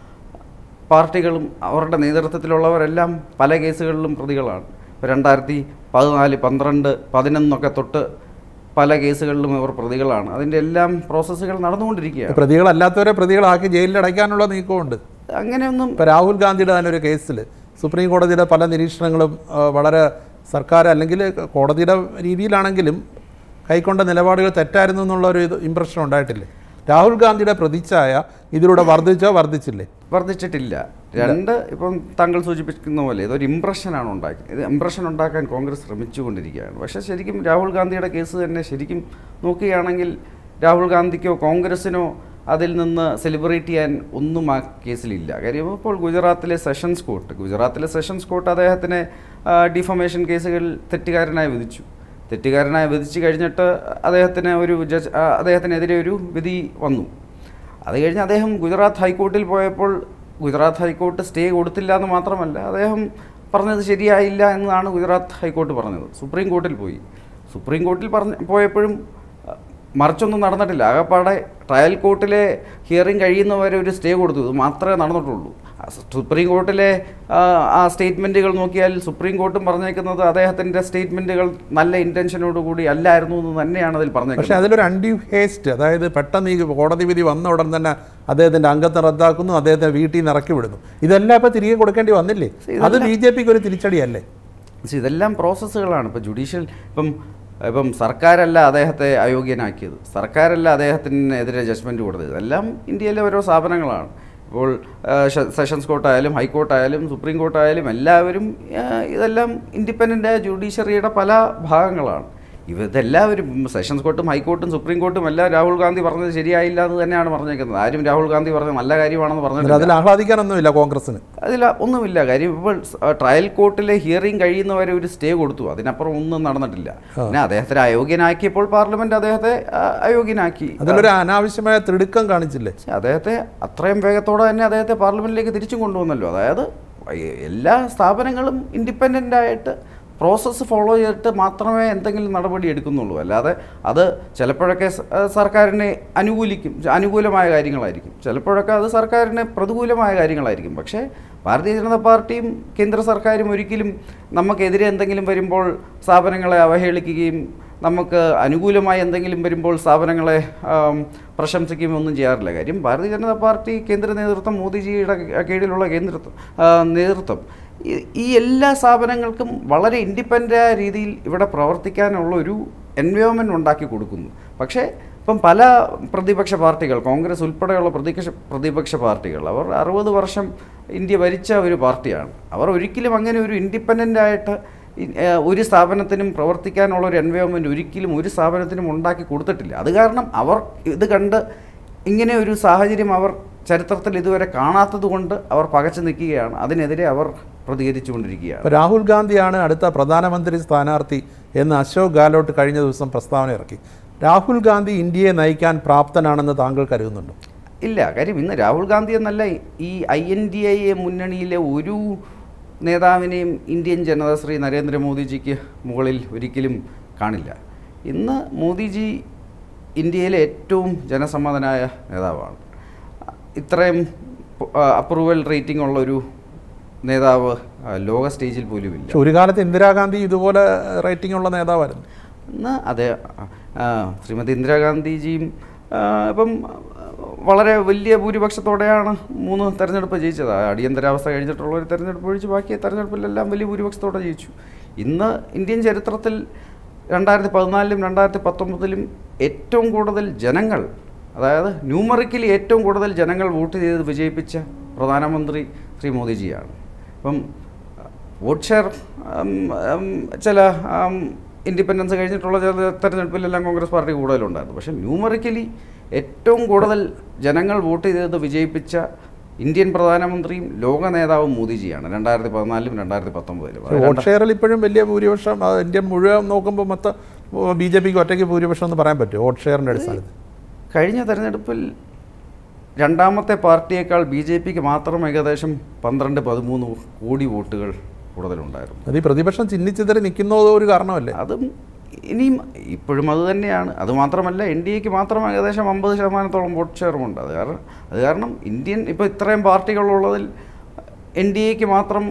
പാർട്ടികളും അവരുടെ നേതൃത്വത്തിലുള്ളവരെല്ലാം പല കേസുകളിലും പ്രതികളാണ് ഇപ്പോൾ രണ്ടായിരത്തി പതിനാല് പന്ത്രണ്ട് പതിനൊന്നൊക്കെ തൊട്ട് പല കേസുകളിലും ഇവർ പ്രതികളാണ് അതിൻ്റെ എല്ലാം പ്രോസസ്സുകൾ നടന്നുകൊണ്ടിരിക്കുകയാണ് പ്രതികളല്ലാത്തവരെ പ്രതികളാക്കി ജയിലിൽ അടയ്ക്കാനുള്ള നീക്കമുണ്ട് അങ്ങനെയൊന്നും ഇപ്പോൾ രാഹുൽ ഗാന്ധിയുടെ തന്നെ ഒരു കേസിൽ സുപ്രീം കോടതിയുടെ പല നിരീക്ഷണങ്ങളും ആ, വളരെ സർക്കാർ അല്ലെങ്കിൽ കോടതിയുടെ രീതിയിലാണെങ്കിലും കൈക്കൊണ്ട നിലപാടുകൾ തെറ്റായിരുന്നു എന്നുള്ള ഒരു ഇത് ഇമ്പ്രഷൻ ഉണ്ടായിട്ടില്ലേ രാഹുൽ ഗാന്ധിയുടെ പ്രതിച്ഛായ ഇതിലൂടെ വർദ്ധിച്ചോ വർദ്ധിച്ചില്ലേ വർദ്ധിച്ചിട്ടില്ല രണ്ട് ഇപ്പം താങ്കൾ സൂചിപ്പിക്കുന്ന പോലെ ഇതൊരു ഇമ്പ്രഷനാണ് ഉണ്ടാക്കി ഇത് ഇമ്പ്രഷൻ ഉണ്ടാക്കാൻ കോൺഗ്രസ് ശ്രമിച്ചുകൊണ്ടിരിക്കുകയാണ് പക്ഷേ ശരിക്കും രാഹുൽ ഗാന്ധിയുടെ കേസ് തന്നെ ശരിക്കും നോക്കുകയാണെങ്കിൽ രാഹുൽ ഗാന്ധിക്കോ കോൺഗ്രസിനോ അതിൽ നിന്ന് സെലിബ്രേറ്റ് ചെയ്യാൻ ഒന്നും ആ കേസിലില്ല കാര്യം ഇപ്പോൾ ഗുജറാത്തിലെ സെഷൻസ് കോർട്ട് ഗുജറാത്തിലെ സെഷൻസ് കോർട്ട് അദ്ദേഹത്തിനെ ഡിഫമേഷൻ കേസുകൾ തെറ്റുകാരനായി വിധിച്ചു തെറ്റുകാരനായി വിധിച്ചു കഴിഞ്ഞിട്ട് അദ്ദേഹത്തിന് ഒരു ജഡ്ജ് ആ, അദ്ദേഹത്തിനെതിരെ ഒരു വിധി വന്നു അത് കഴിഞ്ഞ് അദ്ദേഹം ഗുജറാത്ത് ഹൈക്കോർട്ടിൽ പോയപ്പോൾ ഗുജറാത്ത് ഹൈക്കോർട്ട് സ്റ്റേ കൊടുത്തില്ല എന്ന് മാത്രമല്ല അദ്ദേഹം പറഞ്ഞത് ശരിയായില്ല എന്നാണ് ഗുജറാത്ത് ഹൈക്കോർട്ട് പറഞ്ഞത് സുപ്രീം കോർട്ടിൽ പോയി സുപ്രീം കോർട്ടിൽ പറഞ്ഞ പോയപ്പോഴും അഹ്, മറിച്ചൊന്നും നടന്നിട്ടില്ല ആകപ്പാടെ ട്രയൽ കോർട്ടിലെ ഹിയറിംഗ് കഴിയുന്നവരെ ഒരു സ്റ്റേ കൊടുത്തു ഇത് മാത്രമേ നടന്നിട്ടുള്ളൂ ആ സുപ്രീം കോർട്ടിലെ ആ, ആ സ്റ്റേറ്റ്മെൻറ്റുകൾ നോക്കിയാൽ സുപ്രീം കോർട്ടും പറഞ്ഞേക്കുന്നത് അദ്ദേഹത്തിൻ്റെ സ്റ്റേറ്റ്മെൻറ്റുകൾ നല്ല ഇൻറ്റൻഷനോടുകൂടി അല്ലായിരുന്നു എന്ന് തന്നെയാണ് അതിൽ പക്ഷേ പറഞ്ഞേക്കുന്നത് അതിലൊരു അൺഡ്യൂ ഹേസ്റ്റ് അതായത് പെട്ടെന്ന് ഈ കോടതി വിധി വന്ന ഉടൻ തന്നെ അദ്ദേഹത്തിന്റെ അംഗത്തെ റദ്ദാക്കുന്നു അദ്ദേഹത്തെ വീട്ടിൽ നിന്ന് ഇറക്കി വിടുന്നു ഇതെല്ലാം ഇപ്പൊ തിരികെ കൊടുക്കേണ്ടി വന്നില്ലേ അത് ബി ജെ പിക്ക് ഒരു തിരിച്ചടിയല്ലേ പക്ഷേ ഇതെല്ലാം പ്രോസസ്സുകളാണ് ഇപ്പോൾ ജുഡീഷ്യൽ ഇപ്പം ഇപ്പം സർക്കാരല്ല അദ്ദേഹത്തെ അയോഗ്യനാക്കിയത് സർക്കാരല്ല അദ്ദേഹത്തിനെതിരെ ജഡ്ജ്മെൻറ്റ് കൊടുത്തത് ഇതെല്ലാം ഇന്ത്യയിലെ ഓരോ സ്ഥാപനങ്ങളാണ് ഇപ്പോൾ ആ, ഷ- സെഷൻസ് കോർട്ടായാലും ഹൈക്കോർട്ടായാലും സുപ്രീം കോർട്ടായാലും എല്ലാവരും ആ, ഇതെല്ലാം ഇൻഡിപെൻഡൻ്റായ ജുഡീഷ്യറിയുടെ പല ഭാഗങ്ങളാണ് ഇവ ഇതെല്ലാവരും സെഷൻസ് കോർട്ടും ഹൈക്കോർട്ടും സുപ്രീം കോർട്ടും എല്ലാം രാഹുൽ ഗാന്ധി പറഞ്ഞത് ശരിയായില്ല എന്ന് തന്നെയാണ് പറഞ്ഞേക്കുന്നത് ആരും രാഹുൽ ഗാന്ധി പറഞ്ഞത് നല്ല കാര്യമാണെന്ന് എന്നിട്ട് പറഞ്ഞിട്ടില്ല അതിൽ ആഹ്ലാദിക്കാനൊന്നുമില്ല കോൺഗ്രസിന് അതിൽ ഒന്നുമില്ല കാര്യം ഇപ്പോൾ സ്- ആ, ട്രയൽ കോർട്ടിലെ ഹിയറിംഗ് കഴിയുന്നവരെ ഒരു സ്റ്റേ കൊടുത്തു അതിനപ്പുറം ഒന്നും നടന്നിട്ടില്ല പിന്നെ അദ്ദേഹത്തെ അയോഗ്യനാക്കിയപ്പോൾ പാർലമെന്റ് അദ്ദേഹത്തെ ആ, അയോഗ്യനാക്കി അതിലൊരു അനാവശ്യമായ തിടുക്കം കാണിച്ചില്ലേ പക്ഷേ അദ്ദേഹത്തെ അത്രയും വേഗത്തോടെ തന്നെ അദ്ദേഹത്തെ പാർലമെന്റിലേക്ക് തിരിച്ചും കൊണ്ടുവന്നല്ലോ അതായത് എ- എല്ലാ സ്ഥാപനങ്ങളും ഇൻഡിപെൻഡൻ്റ് ആയിട്ട് പ്രോസസ്സ് ഫോളോ ചെയ്തിട്ട് മാത്രമേ എന്തെങ്കിലും നടപടി എടുക്കുന്നുള്ളൂ അല്ലാതെ അത് ചിലപ്പോഴൊക്കെ സ- ആ, സർക്കാരിനെ അനുകൂലിക്കും ച- അനുകൂലമായ കാര്യങ്ങളായിരിക്കും ചിലപ്പോഴൊക്കെ അത് സർക്കാരിന് പ്രതികൂലമായ കാര്യങ്ങളായിരിക്കും പക്ഷേ ഭാരതീയ ജനതാ പാർട്ടിയും കേന്ദ്ര സർക്കാരും ഒരിക്കലും നമുക്കെതിരെ എന്തെങ്കിലും വരുമ്പോൾ സ്ഥാപനങ്ങളെ അവഹേളിക്കുകയും നമുക്ക് അനുകൂലമായി എന്തെങ്കിലും വരുമ്പോൾ സ്ഥാപനങ്ങളെ ആം, പ്രശംസിക്കുകയും ഒന്നും ചെയ്യാറില്ല കാര്യം ഭാരതീയ ജനതാ പാർട്ടി കേന്ദ്ര നേതൃത്വം മോദിജിയുടെ കീഴിലുള്ള കേന്ദ്രത്വം ആ, നേതൃത്വം ഈ- ഈ എല്ലാ സ്ഥാപനങ്ങൾക്കും വളരെ ഇൻഡിപെൻഡൻ്റായ രീതിയിൽ ഇവിടെ പ്രവർത്തിക്കാനുള്ള ഒരു എൻവയോൺമെൻറ്റ് ഉണ്ടാക്കി കൊടുക്കുന്നു പക്ഷേ ഇപ്പം പല പ്രതിപക്ഷ പാർട്ടികൾ കോൺഗ്രസ് ഉൾപ്പെടെയുള്ള പ്രതിപക്ഷ പ്രതിപക്ഷ പാർട്ടികൾ അവർ അറുപത് വർഷം ഇന്ത്യ ഭരിച്ച ഒരു പാർട്ടിയാണ് അവർ ഒരിക്കലും അങ്ങനെ ഒരു ഇൻഡിപെൻഡൻ്റ് ആയിട്ട് ഇ- ഏഹ് ഒരു സ്ഥാപനത്തിനും പ്രവർത്തിക്കാനുള്ള ഒരു എൻവയോൺമെൻറ്റ് ഒരിക്കലും ഒരു സ്ഥാപനത്തിനും ഉണ്ടാക്കി കൊടുത്തിട്ടില്ല അത് കാരണം അവർ ഇത് കണ്ട് ഇങ്ങനെ ഒരു സാഹചര്യം അവർ ചരിത്രത്തിൽ ഇതുവരെ കാണാത്തത് കൊണ്ട് അവർ പകച്ചു നിൽക്കുകയാണ് അതിനെതിരെ അവർ പ്രതികരിച്ചുകൊണ്ടിരിക്കുകയാണ് ഇപ്പോൾ രാഹുൽ ഗാന്ധിയാണ് അടുത്ത പ്രധാനമന്ത്രി സ്ഥാനാർത്ഥി എന്ന് അശോക് ഗാലോട്ട് കഴിഞ്ഞ ദിവസം പ്രസ്താവന ഇറക്കി രാഹുൽ ഗാന്ധി ഇന്ത്യയെ നയിക്കാൻ പ്രാപ്തനാണെന്ന് താങ്കൾ കരുതുന്നുണ്ടോ ഇല്ല കാര്യം ഇന്ന് രാഹുൽ ഗാന്ധി എന്നല്ല ഈ I N D I A മുന്നണിയിലെ ഒരു നേതാവിനെയും ഇന്ത്യൻ ജനത ശ്രീ നരേന്ദ്രമോദിജിക്ക് മുകളിൽ ഒരിക്കലും കാണില്ല ഇന്ന് മോദിജി ഇന്ത്യയിലെ ഏറ്റവും ജനസമ്മതനായ നേതാവാണ് ഇത്രയും അപ്രൂവൽ റേറ്റിംഗ് ഉള്ള ഒരു നേതാവ് ആ, ലോക സ്റ്റേജിൽ പോലുമില്ല പക്ഷെ ഒരു കാലത്ത് ഇന്ദിരാഗാന്ധി ഇതുപോലെ റേറ്റിംഗ് ഉള്ള നേതാവായിരുന്നു ഇന്ന് അതെ ആ, ശ്രീമതി ഇന്ദിരാഗാന്ധിജിയും ആ, ഇപ്പം വളരെ വലിയ ഭൂരിപക്ഷത്തോടെയാണ് മൂന്ന് തെരഞ്ഞെടുപ്പ് ജയിച്ചത് ആ അടിയന്തരാവസ്ഥ കഴിഞ്ഞിട്ടുള്ള ഒരു തെരഞ്ഞെടുപ്പ് ഒഴിച്ച് ബാക്കി തെരഞ്ഞെടുപ്പിലെല്ലാം വലിയ ഭൂരിപക്ഷത്തോടെ ജയിച്ചു ഇന്ന് ഇന്ത്യൻ ചരിത്രത്തിൽ രണ്ടായിരത്തി പതിനാലിലും രണ്ടായിരത്തി പത്തൊമ്പതിലും ഏറ്റവും കൂടുതൽ ജനങ്ങൾ അതായത് ന്യൂമറിക്കലി ഏറ്റവും കൂടുതൽ ജനങ്ങൾ വോട്ട് ചെയ്ത് വിജയിപ്പിച്ച പ്രധാനമന്ത്രി ശ്രീ മോദിജിയാണ് ഇപ്പം വോട്ട് ഷെയർ ഉം, ഉം, ചില ഇൻഡിപെൻഡൻസ് കഴിഞ്ഞിട്ടുള്ള ചില തെരഞ്ഞെടുപ്പിലെല്ലാം കോൺഗ്രസ് പാർട്ടി കൂടുതലുണ്ടായിരുന്നു പക്ഷേ ന്യൂമറിക്കലി ഏറ്റവും കൂടുതൽ ജനങ്ങൾ വോട്ട് ചെയ്ത് വിജയിപ്പിച്ച ഇന്ത്യൻ പ്രധാനമന്ത്രിയും ലോക നേതാവും മോദിജിയാണ് രണ്ടായിരത്തി പതിനാലിലും രണ്ടായിരത്തി പത്തൊമ്പതിലും വോട്ട് ഷെയറിൽ ഇപ്പോഴും വലിയ ഭൂരിപക്ഷം ആ, ഇന്ത്യ മുഴുവൻ നോക്കുമ്പോൾ മൊത്തം ബി ജെ പിക്ക് ഒറ്റയ്ക്ക് ഭൂരിപക്ഷം എന്ന് പറയാൻ പറ്റുമോ വോട്ട് ഷെയറിൻ്റെ അടിസ്ഥാനത്തിൽ കഴിഞ്ഞ തെരഞ്ഞെടുപ്പിൽ രണ്ടാമത്തെ പാർട്ടിയേക്കാൾ ബി ജെ പിക്ക് മാത്രം ഏകദേശം പന്ത്രണ്ട് പതിമൂന്ന് കോടി വോട്ടുകൾ കൂടുതലുണ്ടായിരുന്നു അത് ഈ പ്രതിപക്ഷം ചിഹ്നിച്ചിതറി നിൽക്കുന്നത് ഒരു കാരണമല്ലേ അതും ഇനിയും ഇപ്പോഴും അത് തന്നെയാണ് അതുമാത്രമല്ല എൻ ഡി എക്ക് മാത്രം ഏകദേശം അമ്പത് ശതമാനത്തോളം വോട്ട് ഷെയറുമുണ്ട് അത് കാരണം അത് കാരണം ഇന്ത്യൻ ഇപ്പോൾ ഇത്രയും പാർട്ടികളുള്ളതിൽ എൻ ഡി എക്ക് മാത്രം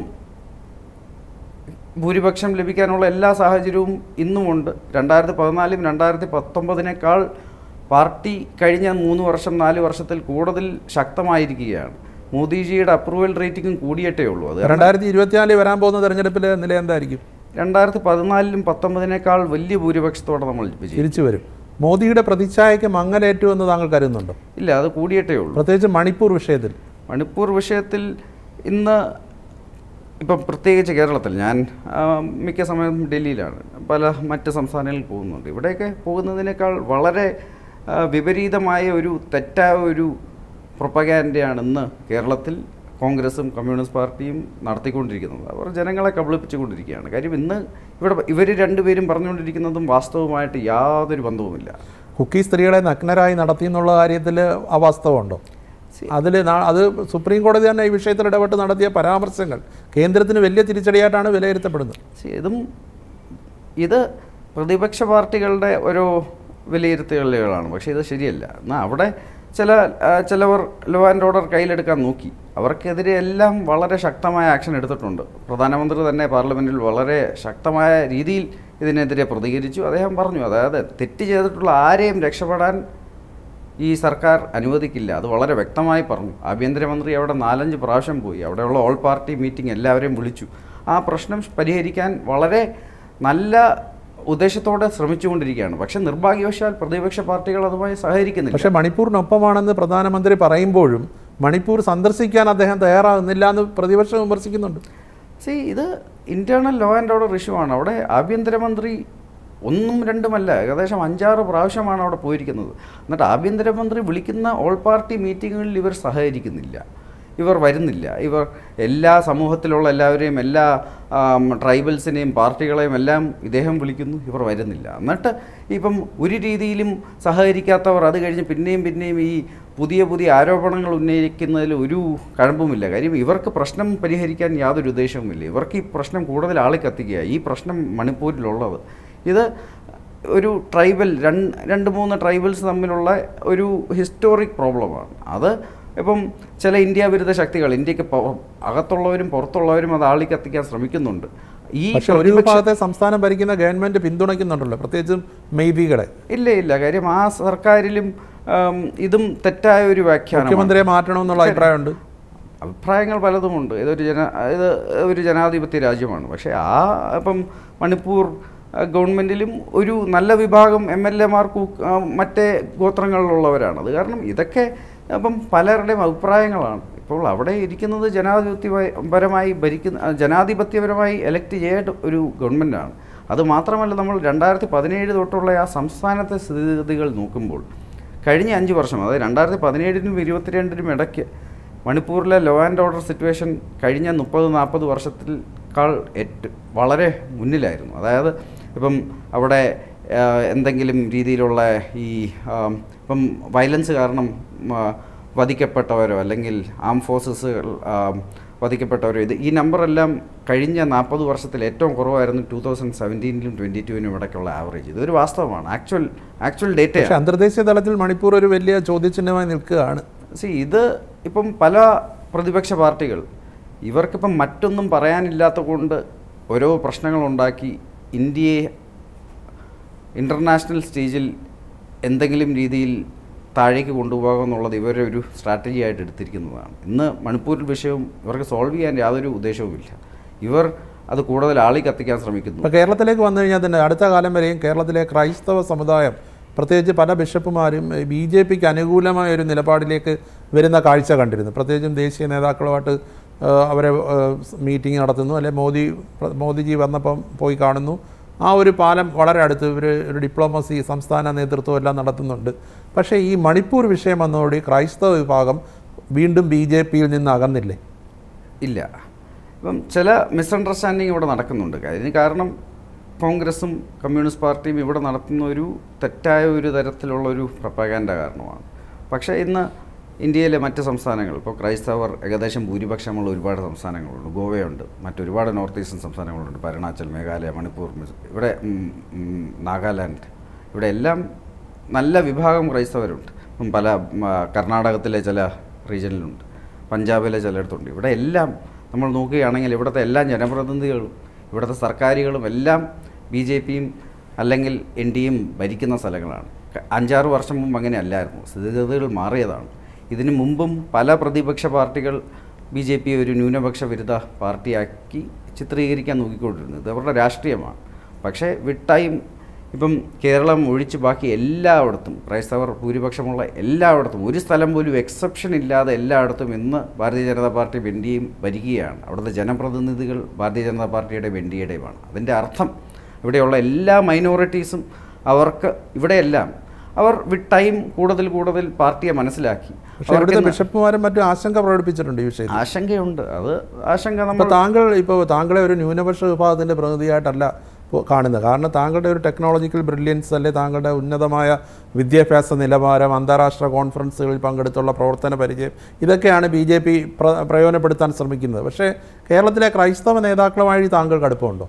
ഭൂരിപക്ഷം ലഭിക്കാനുള്ള എല്ലാ സാഹചര്യവും ഇന്നുമുണ്ട് രണ്ടായിരത്തി പതിനാലും രണ്ടായിരത്തി പത്തൊമ്പതിനേക്കാൾ പാർട്ടി കഴിഞ്ഞ മൂന്ന് വർഷം നാല് വർഷത്തിൽ കൂടുതൽ ശക്തമായിരിക്കുകയാണ് മോദിജിയുടെ അപ്രൂവൽ റേറ്റിംഗും കൂടിയിട്ടേ ഉള്ളൂ അത് കാരണം രണ്ടായിരത്തി ഇരുപത്തിനാലിൽ വരാൻ പോകുന്ന തെരഞ്ഞെടുപ്പിൽ നില എന്തായിരിക്കും രണ്ടായിരത്തി പതിനാലിലും പത്തൊമ്പതിനേക്കാൾ വലിയ ഭൂരിപക്ഷത്തോടെ നമ്മൾ വിജയിക്കും തിരിച്ചു വരും മോദിയുടെ പ്രതിച്ഛായയ്ക്ക് മങ്ങലേറ്റു എന്ന് താങ്കൾ കരുതുന്നുണ്ടോ ഇല്ല അത് കൂടിയിട്ടേ ഉള്ളൂ പ്രത്യേകിച്ച് മണിപ്പൂർ വിഷയത്തിൽ മണിപ്പൂർ വിഷയത്തിൽ ഇന്ന് ഇപ്പം പ്രത്യേകിച്ച് കേരളത്തിൽ ഞാൻ ആ, മിക്ക സമയം ഡൽഹിയിലാണ് പല മറ്റ് സംസ്ഥാനങ്ങളിൽ പോകുന്നുണ്ട് ഇവിടെയൊക്കെ പോകുന്നതിനേക്കാൾ വളരെ ആ, വിപരീതമായ ഒരു തെറ്റായ ഒരു പ്രൊപ്പഗാൻഡയാണ് ഇന്ന് കേരളത്തിൽ കോൺഗ്രസും കമ്മ്യൂണിസ്റ്റ് പാർട്ടിയും നടത്തിക്കൊണ്ടിരിക്കുന്നത് അവർ ജനങ്ങളെ കബളിപ്പിച്ചുകൊണ്ടിരിക്കുകയാണ് കാര്യം ഇന്ന് ഇവിടെ ഇവർ രണ്ടുപേരും പറഞ്ഞുകൊണ്ടിരിക്കുന്നതും വാസ്തവമായിട്ട് യാതൊരു ബന്ധവുമില്ല കുക്കി സ്ത്രീകളെ നഗ്നരായി നടത്തി എന്നുള്ള കാര്യത്തിൽ അവാസ്തവമുണ്ടോ അതിൽ അത് സുപ്രീം കോടതി തന്നെ ഈ വിഷയത്തിൽ ഇടപെട്ട് നടത്തിയ പരാമർശങ്ങൾ കേന്ദ്രത്തിന് വലിയ തിരിച്ചടിയായിട്ടാണ് വിലയിരുത്തപ്പെടുന്നത് പക്ഷേ ഇതും ഇത് പ്രതിപക്ഷ പാർട്ടികളുടെ ഓരോ വിലയിരുത്തലുകളാണ് പക്ഷേ ഇത് ശരിയല്ല എന്നാൽ അവിടെ ചില ആ, ചിലവർ ലോ ആൻഡ് ഓർഡർ കയ്യിലെടുക്കാൻ നോക്കി അവർക്കെതിരെ എല്ലാം വളരെ ശക്തമായ ആക്ഷൻ എടുത്തിട്ടുണ്ട് പ്രധാനമന്ത്രി തന്നെ പാർലമെൻറ്റിൽ വളരെ ശക്തമായ രീതിയിൽ ഇതിനെതിരെ പ്രതികരിച്ചു അദ്ദേഹം പറഞ്ഞു അതായത് തെറ്റ് ചെയ്തിട്ടുള്ള ആരെയും രക്ഷപ്പെടാൻ ഈ സർക്കാർ അനുവദിക്കില്ല അത് വളരെ വ്യക്തമായി പറഞ്ഞു ആഭ്യന്തരമന്ത്രി അവിടെ നാലഞ്ച് പ്രാവശ്യം പോയി അവിടെയുള്ള ഓൾ പാർട്ടി മീറ്റിംഗ് എല്ലാവരെയും വിളിച്ചു ആ പ്രശ്നം പരിഹരിക്കാൻ വളരെ നല്ല ഉദ്ദേശത്തോടെ ശ്രമിച്ചുകൊണ്ടിരിക്കുകയാണ് പക്ഷെ നിർഭാഗ്യവശാൽ പ്രതിപക്ഷ പാർട്ടികൾ അതുമായി സഹകരിക്കുന്നില്ല പക്ഷേ മണിപ്പൂരിനൊപ്പമാണെന്ന് പ്രധാനമന്ത്രി പറയുമ്പോഴും മണിപ്പൂർ സന്ദർശിക്കാൻ അദ്ദേഹം തയ്യാറാകുന്നില്ല എന്ന് പ്രതിപക്ഷം വിമർശിക്കുന്നുണ്ട് സി ഇത് internal law and order issue ആണ് അവിടെ ആഭ്യന്തരമന്ത്രി ഒന്നും രണ്ടുമല്ല ഏകദേശം അഞ്ചാറ് പ്രാവശ്യമാണ് അവിടെ പോയിരിക്കുന്നത് എന്നിട്ട് ആഭ്യന്തരമന്ത്രി വിളിക്കുന്ന ഓൾ പാർട്ടി മീറ്റിങ്ങുകളിൽ ഇവർ സഹകരിക്കുന്നില്ല ഇവർ വരുന്നില്ല ഇവർ എല്ലാ സമൂഹത്തിലുള്ള എല്ലാവരെയും എല്ലാ ആം, ട്രൈബൽസിനെയും പാർട്ടികളെയും എല്ലാം ഇദ്ദേഹം വിളിക്കുന്നു ഇവർ വരുന്നില്ല എന്നിട്ട് ഇപ്പം ഒരു രീതിയിലും സഹകരിക്കാത്തവർ അത് കഴിഞ്ഞ് പിന്നെയും പിന്നെയും ഈ പുതിയ പുതിയ ആരോപണങ്ങൾ ഉന്നയിക്കുന്നതിൽ ഒരു കഴമ്പുമില്ല കാര്യം ഇവർക്ക് പ്രശ്നം പരിഹരിക്കാൻ യാതൊരു ഉദ്ദേശവുമില്ല ഇവർക്ക് ഈ പ്രശ്നം കൂടുതൽ ആളി കത്തിക്കുക ഈ പ്രശ്നം മണിപ്പൂരിലുള്ളത് ഇത് ഒരു ട്രൈബൽ രണ്ട് രണ്ട് മൂന്ന് ട്രൈബൽസ് തമ്മിലുള്ള ഒരു ഹിസ്റ്റോറിക് പ്രോബ്ലമാണ് അത് ഇപ്പം ചില ഇന്ത്യ വിരുദ്ധ ശക്തികൾ ഇന്ത്യക്ക് പൊ- അകത്തുള്ളവരും പുറത്തുള്ളവരും അത് ആളി കത്തിക്കാൻ ശ്രമിക്കുന്നുണ്ട് ഈ പക്ഷെ ഒരു പ്രതിപക്ഷ- വിഭാഗത്തെ സംസ്ഥാനം ഭരിക്കുന്ന ഗവൺമെന്റ് പിന്തുണയ്ക്കുന്നുണ്ടല്ലോ പ്രത്യേകിച്ചും മെയ്ബികളെ ഇല്ല ഇല്ല കാര്യം ആ സർക്കാരിലും ആം, ഇതും തെറ്റായ ഒരു വ്യാഖ്യാനം മുഖ്യമന്ത്രിയെ മാറ്റണമെന്നുള്ള അഭിപ്രായമുണ്ട് അഭിപ്രായങ്ങൾ പലതുമുണ്ട് ഇതൊരു ജന ഇത് ഒരു ജനാധിപത്യ രാജ്യമാണ് പക്ഷേ ആ ഇപ്പം മണിപ്പൂർ ആ, ഗവൺമെൻറ്റിലും ഒരു നല്ല വിഭാഗം എം എൽ എമാർ മറ്റേ ഗോത്രങ്ങളിലുള്ളവരാണ് അത് കാരണം ഇതൊക്കെ അപ്പം പലരുടെയും അഭിപ്രായങ്ങളാണ് ഇപ്പോൾ അവിടെ ഇരിക്കുന്നത് ജനാധിപത്യപരമായി ഭരിക്കുന്ന ആ, ജനാധിപത്യപരമായി എലക്ട് ചെയ്യേണ്ട ഒരു ഗവൺമെൻറ്റാണ് അത് മാത്രമല്ല നമ്മൾ രണ്ടായിരത്തി പതിനേഴ് തൊട്ടുള്ള ആ സംസ്ഥാനത്തെ സ്ഥിതിഗതികൾ നോക്കുമ്പോൾ കഴിഞ്ഞ അഞ്ച് വർഷം അതായത് രണ്ടായിരത്തി പതിനേഴിനും ഇരുപത്തിരണ്ടിനും ഇടയ്ക്ക് മണിപ്പൂരിലെ ലോ ആൻഡ് ഓർഡർ സിറ്റുവേഷൻ കഴിഞ്ഞ മുപ്പത് നാൽപ്പത് വർഷത്തിൽക്കാൾ എട്ട് വളരെ മുന്നിലായിരുന്നു അതായത് ഇപ്പം അവിടെ ആ, എന്തെങ്കിലും രീതിയിലുള്ള ഈ ആ, ഇപ്പം വയലൻസ് കാരണം ആ, വധിക്കപ്പെട്ടവരോ അല്ലെങ്കിൽ ആം ഫോഴ്സസുകൾ വധിക്കപ്പെട്ടവരോ ഇത് ഈ നമ്പറെല്ലാം കഴിഞ്ഞ നാൽപ്പത് വർഷത്തിൽ ഏറ്റവും കുറവായിരുന്നു ടൂ തൗസൻഡ് സെവൻറ്റീനിലും ട്വൻറ്റി ടുവിനും ഇടയ്ക്കുള്ള ആവറേജ് ഇതൊരു വാസ്തവമാണ് ആക്ച്വൽ ആക്ച്വൽ ഡേറ്റ പക്ഷെ അന്തർദേശീയ തലത്തിൽ മണിപ്പൂർ ഒരു വലിയ ചോദ്യചിഹ്നമായി നിൽക്കുകയാണ് സി ഇത് ഇപ്പം പല പ്രതിപക്ഷ പാർട്ടികൾ ഇവർക്കിപ്പം മറ്റൊന്നും പറയാനില്ലാത്ത കൊണ്ട് ഓരോ പ്രശ്നങ്ങളുണ്ടാക്കി ഇന്ത്യയെ ഇൻ്റർനാഷണൽ സ്റ്റേജിൽ എന്തെങ്കിലും രീതിയിൽ താഴേക്ക് കൊണ്ടുപോകുക എന്നുള്ളത് ഇവരുടെ ഒരു സ്ട്രാറ്റജി ആയിട്ട് എടുത്തിരിക്കുന്നതാണ് ഇന്ന് മണിപ്പൂരിൽ വിഷയവും ഇവർക്ക് സോൾവ് ചെയ്യാൻ യാതൊരു ഉദ്ദേശവുമില്ല ഇവർ അത് കൂടുതൽ ആളി കത്തിക്കാൻ ശ്രമിക്കുന്നു ഇപ്പോൾ കേരളത്തിലേക്ക് വന്നു കഴിഞ്ഞാൽ തന്നെ അടുത്ത കാലം വരെയും കേരളത്തിലെ ക്രൈസ്തവ സമുദായം പ്രത്യേകിച്ച് പല ബിഷപ്പുമാരും ബി ജെ പിക്ക് അനുകൂലമായ ഒരു നിലപാടിലേക്ക് വരുന്ന കാഴ്ച കണ്ടിരുന്നു പ്രത്യേകിച്ചും ദേശീയ നേതാക്കളുമായിട്ട് ആ, അവരെ മീറ്റിംഗ് നടത്തുന്നു അല്ലെ മോദി പ്ര- മോദിജി വന്നപ്പം പോയി കാണുന്നു ആ ഒരു പാലം വളരെ അടുത്ത് ഇവർ ഒരു ഡിപ്ലോമസി സംസ്ഥാന നേതൃത്വം എല്ലാം നടത്തുന്നുണ്ട് പക്ഷേ ഈ മണിപ്പൂർ വിഷയം വന്നതോടെ ക്രൈസ്തവ വിഭാഗം വീണ്ടും ബി ജെ പിയിൽ നിന്ന് അകന്നില്ലേ ഇല്ല ഇപ്പം ചില മിസ്അണ്ടർസ്റ്റാൻഡിങ് ഇവിടെ നടക്കുന്നുണ്ട് അതിന് കാരണം കോൺഗ്രസും കമ്മ്യൂണിസ്റ്റ് പാർട്ടിയും ഇവിടെ നടത്തുന്ന ഒരു തെറ്റായ ഒരു തരത്തിലുള്ള ഒരു പ്രപ്പകാൻഡ കാരണമാണ് പക്ഷേ ഇന്ന് ഇന്ത്യയിലെ മറ്റ് സംസ്ഥാനങ്ങൾ ഇപ്പോൾ ക്രൈസ്തവർ ഏകദേശം ഭൂരിപക്ഷമുള്ള ഒരുപാട് സംസ്ഥാനങ്ങളുണ്ട് ഗോവയുണ്ട് മറ്റൊരുപാട് നോർത്ത് ഈസ്റ്റേൺ സംസ്ഥാനങ്ങളുണ്ട് അരുണാചൽ മേഘാലയ മണിപ്പൂർ മിസ്- ഇവിടെ ഉം, ഉം, നാഗാലാൻഡ് ഇവിടെ എല്ലാം നല്ല വിഭാഗം ക്രൈസ്തവരുണ്ട് ഇപ്പം പല ഉം, ആ, കർണാടകത്തിലെ ചില റീജിയനിലുണ്ട് പഞ്ചാബിലെ ചിലയിടത്തുണ്ട് ഇവിടെ എല്ലാം നമ്മൾ നോക്കുകയാണെങ്കിൽ ഇവിടുത്തെ എല്ലാ ജനപ്രതിനിധികളും ഇവിടുത്തെ സർക്കാരുകളും എല്ലാം ബി ജെ പിയും അല്ലെങ്കിൽ എൻ ഡി എം ഭരിക്കുന്ന സ്ഥലങ്ങളാണ് ക- അഞ്ചാറ് വർഷം മുമ്പ് അങ്ങനെ അല്ലായിരുന്നു സ്ഥിതിഗതികൾ മാറിയതാണ് ഇതിനു മുമ്പും പല പ്രതിപക്ഷ പാർട്ടികൾ ബി ജെ പി ഒരു ന്യൂനപക്ഷ വിരുദ്ധ പാർട്ടിയാക്കി ചിത്രീകരിക്കാൻ നോക്കിക്കൊണ്ടിരുന്നത് ഇത് അവരുടെ രാഷ്ട്രീയമാണ് പക്ഷേ വിട്ടായും ഇപ്പം കേരളം ഒഴിച്ച് ബാക്കി എല്ലായിടത്തും ക്രൈസ്തവർ ഭൂരിപക്ഷമുള്ള എല്ലായിടത്തും ഒരു സ്ഥലം പോലും എക്സെപ്ഷൻ ഇല്ലാതെ എല്ലായിടത്തും ഇന്ന് ഭാരതീയ ജനതാ പാർട്ടി വെണ്ടിയും ഭരിക്കുകയാണ് അവിടുത്തെ ജനപ്രതിനിധികൾ ഭാരതീയ ജനതാ പാർട്ടിയുടെ വെണ്ടിയുടെയുമാണ് അതിൻ്റെ അർത്ഥം ഇവിടെയുള്ള എല്ലാ മൈനോറിറ്റീസും അവർക്ക് ഇവിടെയെല്ലാം അവർ വിട്ടൈം കൂടുതൽ കൂടുതൽ പാർട്ടിയെ മനസ്സിലാക്കി പക്ഷേ അവർക്ക് ഇവിടുത്തെ ഇന്ന് ബിഷപ്പുമാരും മറ്റും ആശങ്ക പ്രകടിപ്പിച്ചിട്ടുണ്ട് ഈ വിഷയത്തിൽ ആശങ്കയുണ്ട് അത് ആശങ്ക അപ്പോൾ നമ്മൾ താങ്കൾ ഇപ്പോൾ താങ്കളെ ഒരു ന്യൂനപക്ഷ വിഭാഗത്തിൻ്റെ പ്രതിനിധിയായിട്ടല്ല ഇപ്പോൾ കാണുന്നത് കാരണം താങ്കളുടെ ഒരു ടെക്നോളജിക്കൽ ബ്രില്യൻസ് അല്ലെ താങ്കളുടെ ഉന്നതമായ വിദ്യാഭ്യാസ നിലവാരം അന്താരാഷ്ട്ര കോൺഫറൻസുകളിൽ പങ്കെടുത്തുള്ള പ്രവർത്തന പരിചയം ഇതൊക്കെയാണ് ബി ജെ പി പ്രയോജനപ്പെടുത്താൻ ശ്രമിക്കുന്നത് പക്ഷേ കേരളത്തിലെ ക്രൈസ്തവ നേതാക്കളുമായി താങ്കൾക്ക് അടുപ്പമുണ്ടോ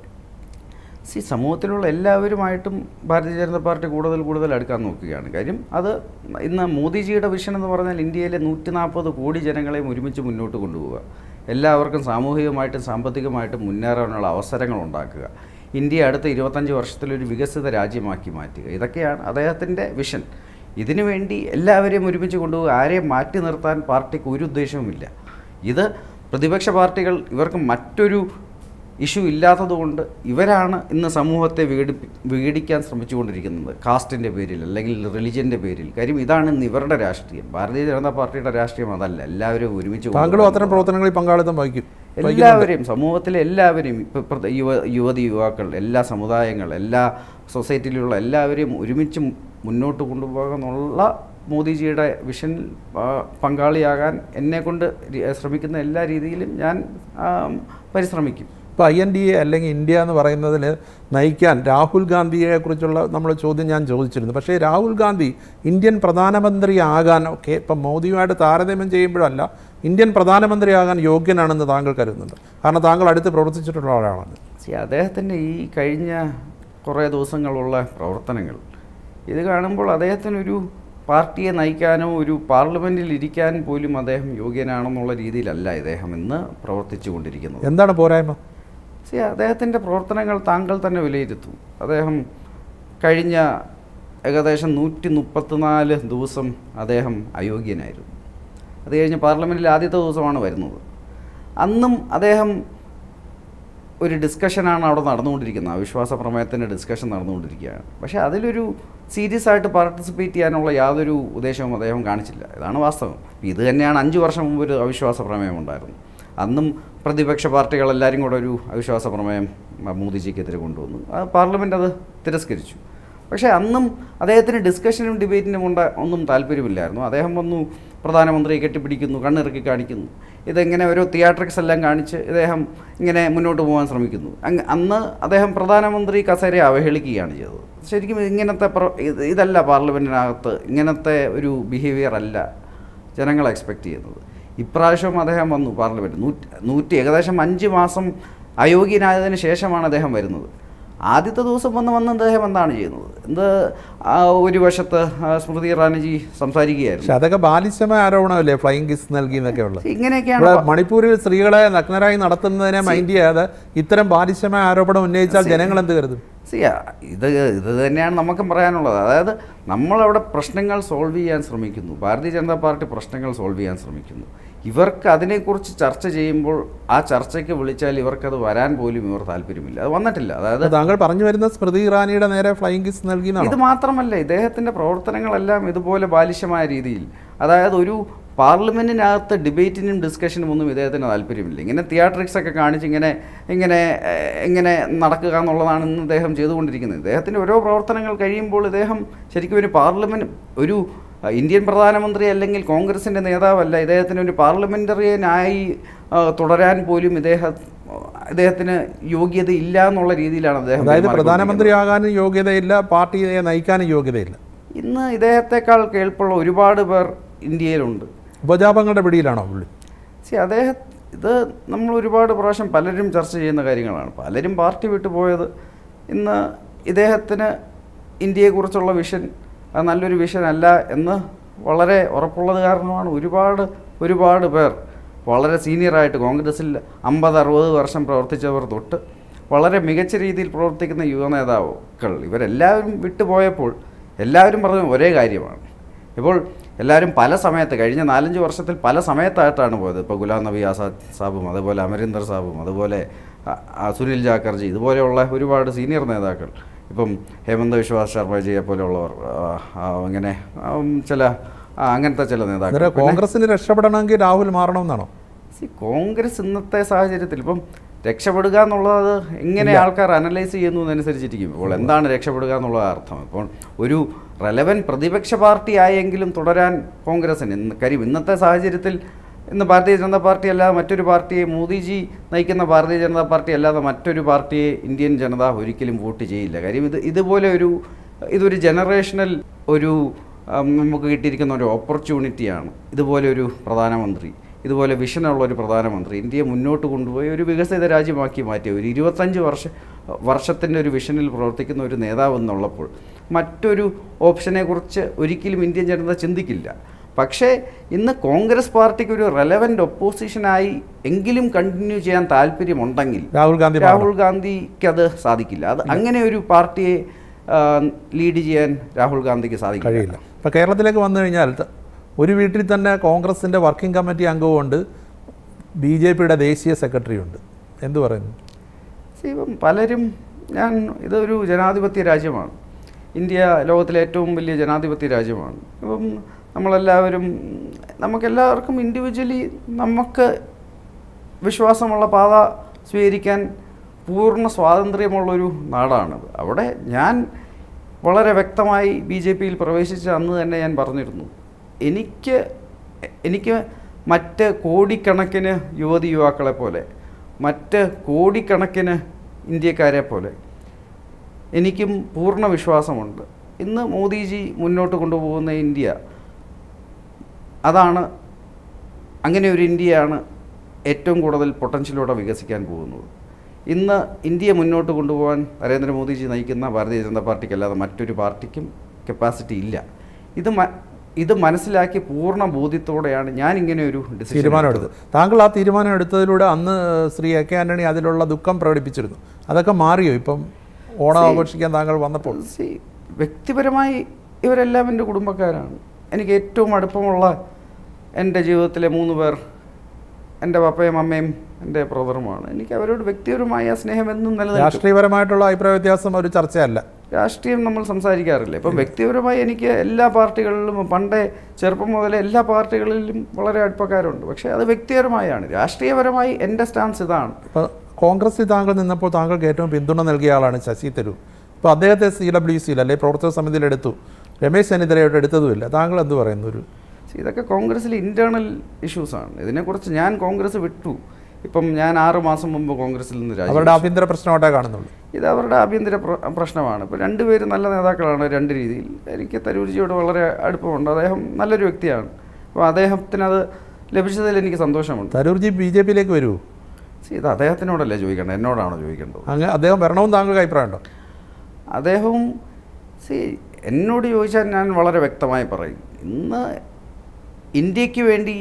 സി സമൂഹത്തിലുള്ള എല്ലാവരുമായിട്ടും ഭാരതീയ ജനതാ പാർട്ടി കൂടുതൽ കൂടുതൽ അടുക്കാൻ നോക്കുകയാണ് കാര്യം അത് ഇന്ന് മോദിജിയുടെ വിഷൻ എന്ന് പറഞ്ഞാൽ ഇന്ത്യയിലെ നൂറ്റി നാൽപ്പത് കോടി ജനങ്ങളെയും ഒരുമിച്ച് മുന്നോട്ട് കൊണ്ടുപോവുക എല്ലാവർക്കും സാമൂഹികമായിട്ടും സാമ്പത്തികമായിട്ടും മുന്നേറാനുള്ള അവസരങ്ങൾ ഉണ്ടാക്കുക ഇന്ത്യ അടുത്ത ഇരുപത്തഞ്ച് വർഷത്തിൽ ഒരു വികസിത രാജ്യമാക്കി മാറ്റുക ഇതൊക്കെയാണ് അദ്ദേഹത്തിൻ്റെ വിഷൻ ഇതിനുവേണ്ടി എല്ലാവരെയും ഒരുമിച്ച് കൊണ്ടുപോവുക ആരെയും മാറ്റി നിർത്താൻ പാർട്ടിക്ക് ഒരു ഉദ്ദേശവുമില്ല ഇത് പ്രതിപക്ഷ പാർട്ടികൾ ഇവർക്ക് മറ്റൊരു ഇഷ്യൂ ഇല്ലാത്തതുകൊണ്ട് ഇവരാണ് ഇന്ന് സമൂഹത്തെ വിഘടി വിഘടിക്കാൻ ശ്രമിച്ചുകൊണ്ടിരിക്കുന്നത് കാസ്റ്റിൻ്റെ പേരിൽ അല്ലെങ്കിൽ റിലിജൻ്റെ പേരിൽ കാര്യം ഇതാണ് ഇന്ന് ഇവരുടെ രാഷ്ട്രീയം ഭാരതീയ ജനതാ പാർട്ടിയുടെ രാഷ്ട്രീയം അതല്ല എല്ലാവരും ഒരുമിച്ച് താങ്കളും കൊണ്ടുപോകുന്നത്. അത്തരം പ്രവർത്തനങ്ങളിൽ പങ്കാളിത്തം വഹിക്കും എല്ലാവരെയും സമൂഹത്തിലെ എല്ലാവരെയും ഇപ്പം ഇപ്പോഴത്തെ യുവ യുവതി യുവാക്കൾ എല്ലാ സമുദായങ്ങൾ എല്ലാ സൊസൈറ്റിയിലുള്ള എല്ലാവരെയും ഒരുമിച്ച് മുന്നോട്ട് കൊണ്ടുപോകാനുള്ള മോദിജിയുടെ വിഷൻ ആ, പങ്കാളിയാകാൻ എന്നെക്കൊണ്ട് രി- ശ്രമിക്കുന്ന എല്ലാ രീതിയിലും ഞാൻ ആ, പരിശ്രമിക്കും ഇപ്പോൾ ഐ എൻ ഡി എ അല്ലെങ്കിൽ ഇന്ത്യ എന്ന് പറയുന്നതിൽ നയിക്കാൻ രാഹുൽ ഗാന്ധിയെക്കുറിച്ചുള്ള നമ്മൾ ചോദ്യം ഞാൻ ചോദിച്ചിരുന്നു പക്ഷേ രാഹുൽ ഗാന്ധി ഇന്ത്യൻ പ്രധാനമന്ത്രി ആകാൻ ഒക്കെ ഇപ്പം മോദിയുമായിട്ട് താരതമ്യം ചെയ്യുമ്പോഴല്ല ഇന്ത്യൻ പ്രധാനമന്ത്രിയാകാൻ യോഗ്യനാണെന്ന് താങ്കൾ കരുതുന്നുണ്ട് കാരണം താങ്കൾ അടുത്ത് പ്രവർത്തിച്ചിട്ടുള്ള ഒരാളാണ് See, അദ്ദേഹത്തിൻ്റെ ഈ കഴിഞ്ഞ കുറേ ദിവസങ്ങളുള്ള പ്രവർത്തനങ്ങൾ ഇത് കാണുമ്പോൾ അദ്ദേഹത്തിനൊരു പാർട്ടിയെ നയിക്കാനോ ഒരു പാർലമെൻറ്റിൽ ഇരിക്കാൻ പോലും അദ്ദേഹം യോഗ്യനാണെന്നുള്ള രീതിയിലല്ല ഇദ്ദേഹം ഇന്ന് പ്രവർത്തിച്ചു കൊണ്ടിരിക്കുന്നത് എന്താണ് പോരായ്മ സി അദ്ദേഹത്തിൻ്റെ പ്രവർത്തനങ്ങൾ താങ്കൾ തന്നെ വിലയിരുത്തും അദ്ദേഹം കഴിഞ്ഞ ഏകദേശം നൂറ്റി മുപ്പത്തിനാല് ദിവസം അദ്ദേഹം അയോഗ്യനായിരുന്നു അത് കഴിഞ്ഞ് പാർലമെൻറ്റിൽ ആദ്യത്തെ ദിവസമാണ് വരുന്നത് അന്നും അദ്ദേഹം ഒരു ഡിസ്കഷനാണ് അവിടെ നടന്നുകൊണ്ടിരിക്കുന്നത് അവിശ്വാസ പ്രമേയത്തിൻ്റെ ഡിസ്കഷൻ നടന്നുകൊണ്ടിരിക്കുകയാണ് പക്ഷേ അതിലൊരു സീരിയസ് ആയിട്ട് പാർട്ടിസിപ്പേറ്റ് ചെയ്യാനുള്ള യാതൊരു ഉദ്ദേശവും അദ്ദേഹം കാണിച്ചില്ല ഇതാണ് വാസ്തവം ഇത് തന്നെയാണ് അഞ്ച് വർഷം മുമ്പ് ഒരു അവിശ്വാസ പ്രമേയം ഉണ്ടായിരുന്നു അന്നും പ്രതിപക്ഷ പാർട്ടികളെല്ലാവരും കൂടെ ഒരു അവിശ്വാസ പ്രമേയം മോദിജിക്കെതിരെ കൊണ്ടുവന്നു അത് പാർലമെൻറ്റ് അത് തിരസ്കരിച്ചു പക്ഷേ അന്നും അദ്ദേഹത്തിന് ഡിസ്കഷനും ഡിബേറ്റിനും കൊണ്ട് ഒന്നും താല്പര്യമില്ലായിരുന്നു അദ്ദേഹം വന്നു പ്രധാനമന്ത്രിയെ കെട്ടിപ്പിടിക്കുന്നു കണ്ണിറക്കി കാണിക്കുന്നു ഇതെങ്ങനെ ഓരോ തിയേറ്ററിക്സ് എല്ലാം കാണിച്ച് ഇദ്ദേഹം ഇങ്ങനെ മുന്നോട്ട് പോകാൻ ശ്രമിക്കുന്നു അങ്ങ് അന്ന് അദ്ദേഹം പ്രധാനമന്ത്രി കസേരയെ അവഹേളിക്കുകയാണ് ചെയ്തത് ശരിക്കും ഇങ്ങനത്തെ പ്ര- ഇത് ഇതല്ല പാർലമെൻറ്റിനകത്ത് ഇങ്ങനത്തെ ഒരു ബിഹേവിയർ അല്ല ജനങ്ങൾ എക്സ്പെക്റ്റ് ചെയ്യുന്നത് ഇപ്രാവശ്യം അദ്ദേഹം വന്നു പാർലമെൻറ്റ് നൂറ്റി നൂറ്റി ഏകദേശം അഞ്ച് മാസം അയോഗ്യനായതിനു ശേഷമാണ് അദ്ദേഹം വരുന്നത് ആദ്യത്തെ ദിവസം വന്ന് വന്ന് അദ്ദേഹം എന്താണ് ചെയ്യുന്നത് എന്ത് ആ, ഒരു വശത്ത് ആ, സ്മൃതി ഇറാനിജി സംസാരിക്കുകയായിരുന്നു പക്ഷെ അതൊക്കെ ബാലിശമായ ആരോപണമല്ലേ ഫ്ലൈയിങ് കിസ് നൽകി എന്നൊക്കെ ഉള്ളത് ഇങ്ങനെയൊക്കെയാണ് ഇവിടെ മണിപ്പൂരിൽ സ്ത്രീകളെ നഗ്നരായി നടത്തുന്നതിനെ മൈൻഡ് ചെയ്യാതെ ഇത്തരം ബാലിശമായ ആരോപണം ഉന്നയിച്ചാൽ ജനങ്ങൾ എന്ത് കരുതും സിയ ഇത് ഇത് തന്നെയാണ് നമുക്കും പറയാനുള്ളത് അതായത് നമ്മളവിടെ പ്രശ്നങ്ങൾ സോൾവ് ചെയ്യാൻ ശ്രമിക്കുന്നു ഭാരതീയ ജനതാ പാർട്ടി പ്രശ്നങ്ങൾ സോൾവ് ചെയ്യാൻ ശ്രമിക്കുന്നു ഇവർക്ക് അതിനെക്കുറിച്ച് ചർച്ച ചെയ്യുമ്പോൾ ആ ചർച്ചയ്ക്ക് വിളിച്ചാൽ ഇവർക്കത് വരാൻ പോലും ഇവർ താല്പര്യമില്ല അത് വന്നിട്ടില്ല അതായത് അപ്പോൾ താങ്കൾ പറഞ്ഞു വരുന്ന സ്മൃതി ഇറാനിയുടെ നേരെ ഫ്ലൈയിങ് കിസ് നൽകി ഇത് എന്നാണോ മാത്രമല്ല ഇദ്ദേഹത്തിൻ്റെ പ്രവർത്തനങ്ങളെല്ലാം ഇതുപോലെ ബാലിശമായ രീതിയിൽ അതായത് ഒരു പാർലമെൻറ്റിനകത്ത് ഡിബേറ്റിനും ഡിസ്കഷനും ഒന്നും ഇദ്ദേഹത്തിന് താല്പര്യമില്ല ഇങ്ങനെ തിയേറ്ററിക്സ് ഒക്കെ കാണിച്ച് ഇങ്ങനെ ഇങ്ങനെ ഏഹ്, ഇങ്ങനെ നടക്കുക എന്നുള്ളതാണ് ഇന്ന് ഇദ്ദേഹം ചെയ്തുകൊണ്ടിരിക്കുന്നത് ഇദ്ദേഹത്തിൻ്റെ ഓരോ പ്രവർത്തനങ്ങൾ കഴിയുമ്പോൾ ഇദ്ദേഹം ശരിക്കും ഒരു പാർലമെൻറ്റ് ഒരു അഹ്, ഇന്ത്യൻ പ്രധാനമന്ത്രി അല്ലെങ്കിൽ കോൺഗ്രസിൻ്റെ നേതാവല്ല ഇദ്ദേഹത്തിന് ഒരു പാർലമെൻ്ററിയനായി തുടരാൻ പോലും ഇദ്ദേഹം ഇദ്ദേഹത്തിന് യോഗ്യത ഇല്ല എന്നുള്ള രീതിയിലാണ് അദ്ദേഹം അതായത് പെരുമാറിക്കൊണ്ടിരിക്കുന്നത്. പ്രധാനമന്ത്രിയാകാനും യോഗ്യതയില്ല പാർട്ടിയെ നയിക്കാനും യോഗ്യതയില്ല ഇന്ന് ഇദ്ദേഹത്തെക്കാൾ കേൾപ്പുള്ള ഒരുപാട് പേർ ഇന്ത്യയിലുണ്ട് ഉപജാപങ്ങളുടെ പിടിയിലാണോ പുള്ളി സി അദ്ദേഹം ഇത് നമ്മൾ ഒരുപാട് പ്രാവശ്യം പലരും ചർച്ച ചെയ്യുന്ന കാര്യങ്ങളാണ് പലരും പാർട്ടി വിട്ടു പോയത് ഇന്ന് ഇദ്ദേഹത്തിന് ഇന്ത്യയെക്കുറിച്ചുള്ള വിഷൻ അത് നല്ലൊരു വിഷൻ അല്ല എന്ന് വളരെ ഉറപ്പുള്ളത് കാരണമാണ് ഒരുപാട് ഒരുപാട് പേർ വളരെ സീനിയറായിട്ട് കോൺഗ്രസിൽ അമ്പത് അറുപത് വർഷം പ്രവർത്തിച്ചവർ തൊട്ട് വളരെ മികച്ച രീതിയിൽ പ്രവർത്തിക്കുന്ന യുവ നേതാക്കൾ ഇവരെല്ലാവരും വിട്ടുപോയപ്പോൾ എല്ലാവരും പറഞ്ഞ ഒരേ കാര്യമാണ് ഇപ്പോൾ എല്ലാവരും പല സമയത്ത് കഴിഞ്ഞ നാലഞ്ച് വർഷത്തിൽ പല സമയത്തായിട്ടാണ് പോയത് ഇപ്പോൾ ഗുലാം നബി ആസാദ് സാബും അതുപോലെ അമരീന്ദർ സാബും അതുപോലെ അ- അ- സുനിൽ ജാക്കർജി ഇതുപോലെയുള്ള ഒരുപാട് സീനിയർ നേതാക്കൾ ഇപ്പം ഹേമന്ത് വിശ്വാസ് ശർമ്മജിയെ പോലെയുള്ളവർ ആ, ആ, ഇങ്ങനെ ആ, ഉം, ചില ആ, അങ്ങനത്തെ ചില നേതാക്കൾ അന്നേരം കോൺഗ്രസിന് രക്ഷപ്പെടണമെങ്കിൽ രാഹുൽ മാറണമെന്നാണോ സി കോൺഗ്രസ് ഇന്നത്തെ സാഹചര്യത്തിൽ ഇപ്പം രക്ഷപ്പെടുക എന്നുള്ളത് എങ്ങനെ ആൾക്കാർ അനലൈസ് ചെയ്യുന്നു എന്നനുസരിച്ചിരിക്കും ഇപ്പോൾ എന്താണ് രക്ഷപ്പെടുക എന്നുള്ള അർത്ഥം ഇപ്പോൾ ഒരു റെലവൻ പ്രതിപക്ഷ പാർട്ടി ആയെങ്കിലും തുടരാൻ കോൺഗ്രസിന് ഇന്ന് കാര്യം ഇന്നത്തെ സാഹചര്യത്തിൽ ഇന്ന് ഭാരതീയ ജനതാ പാർട്ടി അല്ലാതെ മറ്റൊരു പാർട്ടിയെ മോദിജി നയിക്കുന്ന ഭാരതീയ ജനതാ പാർട്ടി അല്ലാതെ മറ്റൊരു പാർട്ടിയെ ഇന്ത്യൻ ജനത ഒരിക്കലും വോട്ട് ചെയ്യില്ല കാര്യം ഇത് ഇതുപോലെ ഒരു ഇതൊരു ജനറേഷണൽ ഒരു ഉം, നമുക്ക് കിട്ടിയിരിക്കുന്ന ഒരു ഓപ്പർച്യൂണിറ്റിയാണ് ഇതുപോലെ ഒരു പ്രധാനമന്ത്രി ഇതുപോലെ വിഷനുള്ള ഒരു പ്രധാനമന്ത്രി ഇന്ത്യയെ മുന്നോട്ട് കൊണ്ടുപോയി ഒരു വികസിത രാജ്യമാക്കി മാറ്റിയ ഒരു ഇരുപത്തഞ്ച് വർഷ വർഷത്തിൻ്റെ ഒരു വിഷനിൽ പ്രവർത്തിക്കുന്ന ഒരു നേതാവ് എന്നുള്ളപ്പോൾ മറ്റൊരു ഓപ്ഷനെക്കുറിച്ച് ഒരിക്കലും ഇന്ത്യൻ ജനത ചിന്തിക്കില്ല പക്ഷേ ഇന്ന് കോൺഗ്രസ് പാർട്ടിക്ക് ഒരു റെലവൻ്റ് ഒപ്പോസിഷനായി എങ്കിലും കണ്ടിന്യൂ ചെയ്യാൻ താല്പര്യമുണ്ടെങ്കിൽ രാഹുൽ ഗാന്ധി മാറണം. രാഹുൽ ഗാന്ധിക്ക് അത് സാധിക്കില്ല അത് അങ്ങനെ ഒരു പാർട്ടിയെ ലീഡ് ചെയ്യാൻ രാഹുൽ ഗാന്ധിക്ക് സാധിക്കില്ല കഴിയില്ല ഇപ്പോൾ കേരളത്തിലേക്ക് വന്നു കഴിഞ്ഞാൽ ത- ഒരു വീട്ടിൽ തന്നെ കോൺഗ്രസിൻ്റെ വർക്കിംഗ് കമ്മിറ്റി അംഗവുമുണ്ട് ബി ജെ പിയുടെ ദേശീയ സെക്രട്ടറി ഉണ്ട് എന്തു പറയുന്നു ഇപ്പം പലരും ഞാൻ ഇതൊരു ജനാധിപത്യ രാജ്യമാണ് ഇന്ത്യ ലോകത്തിലെ ഏറ്റവും വലിയ ജനാധിപത്യ രാജ്യമാണ് ഇപ്പം നമ്മളെല്ലാവരും നമുക്കെല്ലാവർക്കും ഇൻഡിവിജ്വലി നമുക്ക് വിശ്വാസമുള്ള പാത സ്വീകരിക്കാൻ പൂർണ്ണ സ്വാതന്ത്ര്യമുള്ളൊരു നാടാണത് അവിടെ ഞാൻ വളരെ വ്യക്തമായി ബി ജെ പിയിൽ പ്രവേശിച്ച അന്ന് തന്നെ ഞാൻ പറഞ്ഞിരുന്നു എനിക്ക് എനിക്ക് മറ്റ് കോടിക്കണക്കിന് യുവതി യുവാക്കളെ പോലെ മറ്റ് കോടിക്കണക്കിന് ഇന്ത്യക്കാരെ പോലെ എനിക്കും പൂർണ്ണ വിശ്വാസമുണ്ട് ഇന്ന് മോദിജി മുന്നോട്ട് കൊണ്ടുപോകുന്ന ഇന്ത്യ അതാണ് അങ്ങനെ ഒരു ഇന്ത്യയാണ് ഏറ്റവും കൂടുതൽ പൊട്ടൻഷ്യലോടെ വികസിക്കാൻ പോകുന്നത് ഇന്ന് ഇന്ത്യ മുന്നോട്ട് കൊണ്ടുപോകാൻ നരേന്ദ്രമോദിജി നയിക്കുന്ന ഭാരതീയ ജനതാ പാർട്ടിക്കല്ലാതെ മറ്റൊരു പാർട്ടിക്കും കപ്പാസിറ്റി ഇല്ല ഇത് മ ഇത് മനസ്സിലാക്കി പൂർണ്ണ ബോധ്യത്തോടെയാണ് ഞാൻ ഇങ്ങനെ ഒരു decision തീരുമാനമെടുത്തത് താങ്കൾ ആ തീരുമാനം എടുത്തതിലൂടെ അന്ന് ശ്രീ എ കെ ആന്റണി അതിലുള്ള ദുഃഖം പ്രകടിപ്പിച്ചിരുന്നു അതൊക്കെ മാറിയോ ഇപ്പം ഓണം ആഘോഷിക്കാൻ താങ്കൾ വന്നപ്പോൾ See, വ്യക്തിപരമായി ഇവരെല്ലാം എൻ്റെ കുടുംബക്കാരാണ് എനിക്ക് ഏറ്റവും അടുപ്പമുള്ള എൻ്റെ ജീവിതത്തിലെ മൂന്ന് പേർ എൻ്റെ പപ്പയും അമ്മയും എൻ്റെ ബ്രദറുമാണ് എനിക്ക് അവരോട് വ്യക്തിപരമായ സ്നേഹം എന്നും നിലനിൽക്കും രാഷ്ട്രീയപരമായിട്ടുള്ള അഭിപ്രായ വ്യത്യാസം ഒരു ചർച്ചയല്ല രാഷ്ട്രീയം നമ്മൾ സംസാരിക്കാറില്ല ഇപ്പം വ്യക്തിപരമായി എനിക്ക് എല്ലാ പാർട്ടികളിലും പണ്ടേ ചെറുപ്പം മുതലേ എല്ലാ പാർട്ടികളിലും വളരെ അടുപ്പക്കാരുണ്ട് പക്ഷേ അത് വ്യക്തിപരമായാണ് രാഷ്ട്രീയപരമായി എൻ്റെ സ്റ്റാൻസ് ഇതാണ് ഇപ്പോൾ കോൺഗ്രസിൽ താങ്കൾ നിന്നപ്പോൾ താങ്കൾക്ക് ഏറ്റവും പിന്തുണ നൽകിയ ആളാണ് ശശി തരൂർ ഇപ്പോൾ അദ്ദേഹത്തെ സി ഡബ്ല്യു സിയിൽ അല്ലെങ്കിൽ പ്രവർത്തക സമിതിയിൽ എടുത്തു രമേശ് ചെന്നിത്തലയോട്ട് എടുത്തതുമില്ല താങ്കൾ എന്ത് പറയുന്നു ഒരു See, ഇതൊക്കെ കോൺഗ്രസ്സിലെ ഇൻറ്റേർണൽ ഇഷ്യൂസാണ് ഇതിനെക്കുറിച്ച് ഞാൻ കോൺഗ്രസ് വിട്ടു ഇപ്പം ഞാൻ ആറ് മാസം മുമ്പ് കോൺഗ്രസിൽ നിന്ന് രാജി അവരുടെ ആഭ്യന്തര പ്രശ്നമായിട്ടേ കാണുന്നുള്ളൂ ഇത് അവരുടെ ആഭ്യന്തര പ്ര- പ്രശ്നമാണ് ഇപ്പോൾ രണ്ടുപേരും നല്ല നേതാക്കളാണ് രണ്ട് രീതിയിൽ എനിക്ക് തരൂർജിയോട് വളരെ അടുപ്പമുണ്ട് അദ്ദേഹം നല്ലൊരു വ്യക്തിയാണ് അപ്പോൾ അദ്ദേഹത്തിന് അത് ലഭിച്ചതിൽ എനിക്ക് സന്തോഷമുണ്ട് തരൂർജി ബി ജെ പിയിലേക്ക് വരൂ See, ഇത് അദ്ദേഹത്തിനോടല്ലേ ചോദിക്കേണ്ടത് എന്നോടാണോ ചോദിക്കേണ്ടത് അങ്ങ് അദ്ദേഹം വരണമെന്ന് താങ്കൾക്ക് അഭിപ്രായമുണ്ടോ അദ്ദേഹവും സി എന്നോട് ചോദിച്ചാൽ ഞാൻ വളരെ വ്യക്തമായി പറയും ഇന്ന് ഇന്ത്യക്ക് വേണ്ടി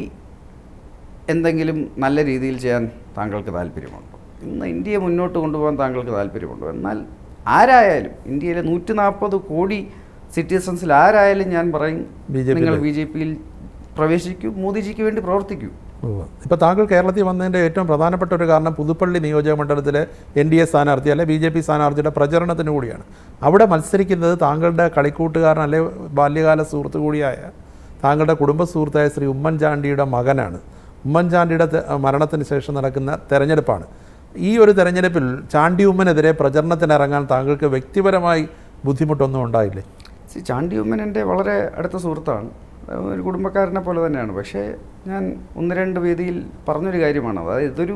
എന്തെങ്കിലും നല്ല രീതിയിൽ ചെയ്യാൻ താങ്കൾക്ക് താല്പര്യമുണ്ടോ ഇന്ന് ഇന്ത്യയെ മുന്നോട്ട് കൊണ്ടുപോകാൻ താങ്കൾക്ക് താല്പര്യമുണ്ടോ എന്നാൽ ആരായാലും ഇന്ത്യയിലെ നൂറ്റി നാൽപ്പത് കോടി സിറ്റിസൺസിൽ ആരായാലും ഞാൻ പറയും BJP നിങ്ങൾ യിലേക്ക്. ബി ജെ പിയിൽ പ്രവേശിക്കൂ മോദിജിക്ക് വേണ്ടി പ്രവർത്തിക്കൂ ഇപ്പോൾ താങ്കൾ കേരളത്തിൽ വന്നതിൻ്റെ ഏറ്റവും പ്രധാനപ്പെട്ട ഒരു കാരണം പുതുപ്പള്ളി നിയോജക മണ്ഡലത്തിലെ എൻ ഡി എ സ്ഥാനാർത്ഥി അല്ലെ ബി ജെ പി സ്ഥാനാർത്ഥിയുടെ പ്രചരണത്തിന് കൂടിയാണ് അവിടെ മത്സരിക്കുന്നത് താങ്കളുടെ കളിക്കൂട്ടുകാരൻ അല്ലെ ബാല്യകാല സുഹൃത്തു കൂടിയായ താങ്കളുടെ കുടുംബ സുഹൃത്തായ ശ്രീ ഉമ്മൻചാണ്ടിയുടെ മകനാണ് ഉമ്മൻചാണ്ടിയുടെ തെ- മരണത്തിന് ശേഷം നടക്കുന്ന തെരഞ്ഞെടുപ്പാണ് ഈ ഒരു തെരഞ്ഞെടുപ്പിൽ ചാണ്ടി ഉമ്മനെതിരെ പ്രചരണത്തിനിറങ്ങാൻ താങ്കൾക്ക് വ്യക്തിപരമായി ബുദ്ധിമുട്ടൊന്നും ഉണ്ടായില്ലേ സി ചാണ്ടി ഉമ്മൻ എൻ്റെ വളരെ അടുത്ത സുഹൃത്താണ് അത് ഒരു കുടുംബക്കാരനെ പോലെ തന്നെയാണ് പക്ഷേ ഞാൻ ഒന്ന് രണ്ട് വേദിയിൽ പറഞ്ഞൊരു കാര്യമാണ് അതായത് ഇതൊരു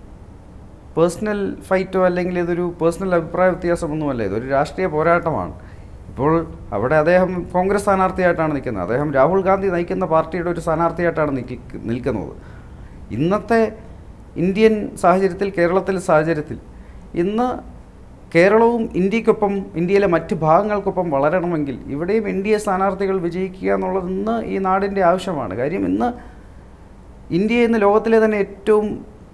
പേഴ്സണൽ ഫൈറ്റോ അല്ലെങ്കിൽ ഇതൊരു പേഴ്സണൽ അഭിപ്രായ വ്യത്യാസമൊന്നുമല്ല ഇതൊരു രാഷ്ട്രീയ പോരാട്ടമാണ് ഇപ്പോൾ അവിടെ അദ്ദേഹം കോൺഗ്രസ് സ്ഥാനാർത്ഥിയായിട്ടാണ് നിൽക്കുന്നത് അദ്ദേഹം രാഹുൽ ഗാന്ധി നയിക്കുന്ന പാർട്ടിയുടെ ഒരു സ്ഥാനാർത്ഥിയായിട്ടാണ് നിൽക്കി- നിൽക്കുന്നത് ഇന്നത്തെ ഇന്ത്യൻ സാഹചര്യത്തിൽ കേരളത്തിലെ സാഹചര്യത്തിൽ ഇന്ന് കേരളവും ഇന്ത്യക്കൊപ്പം ഇന്ത്യയിലെ മറ്റ് ഭാഗങ്ങൾക്കൊപ്പം വളരണമെങ്കിൽ ഇവിടെയും എൻ ഡി എ സ്ഥാനാർത്ഥികൾ വിജയിക്കുക എന്നുള്ളത് ഇന്ന് ഈ നാടിൻ്റെ ആവശ്യമാണ് കാര്യം ഇന്ന് ഇന്ത്യ ഇന്ന് ലോകത്തിലെ തന്നെ ഏറ്റവും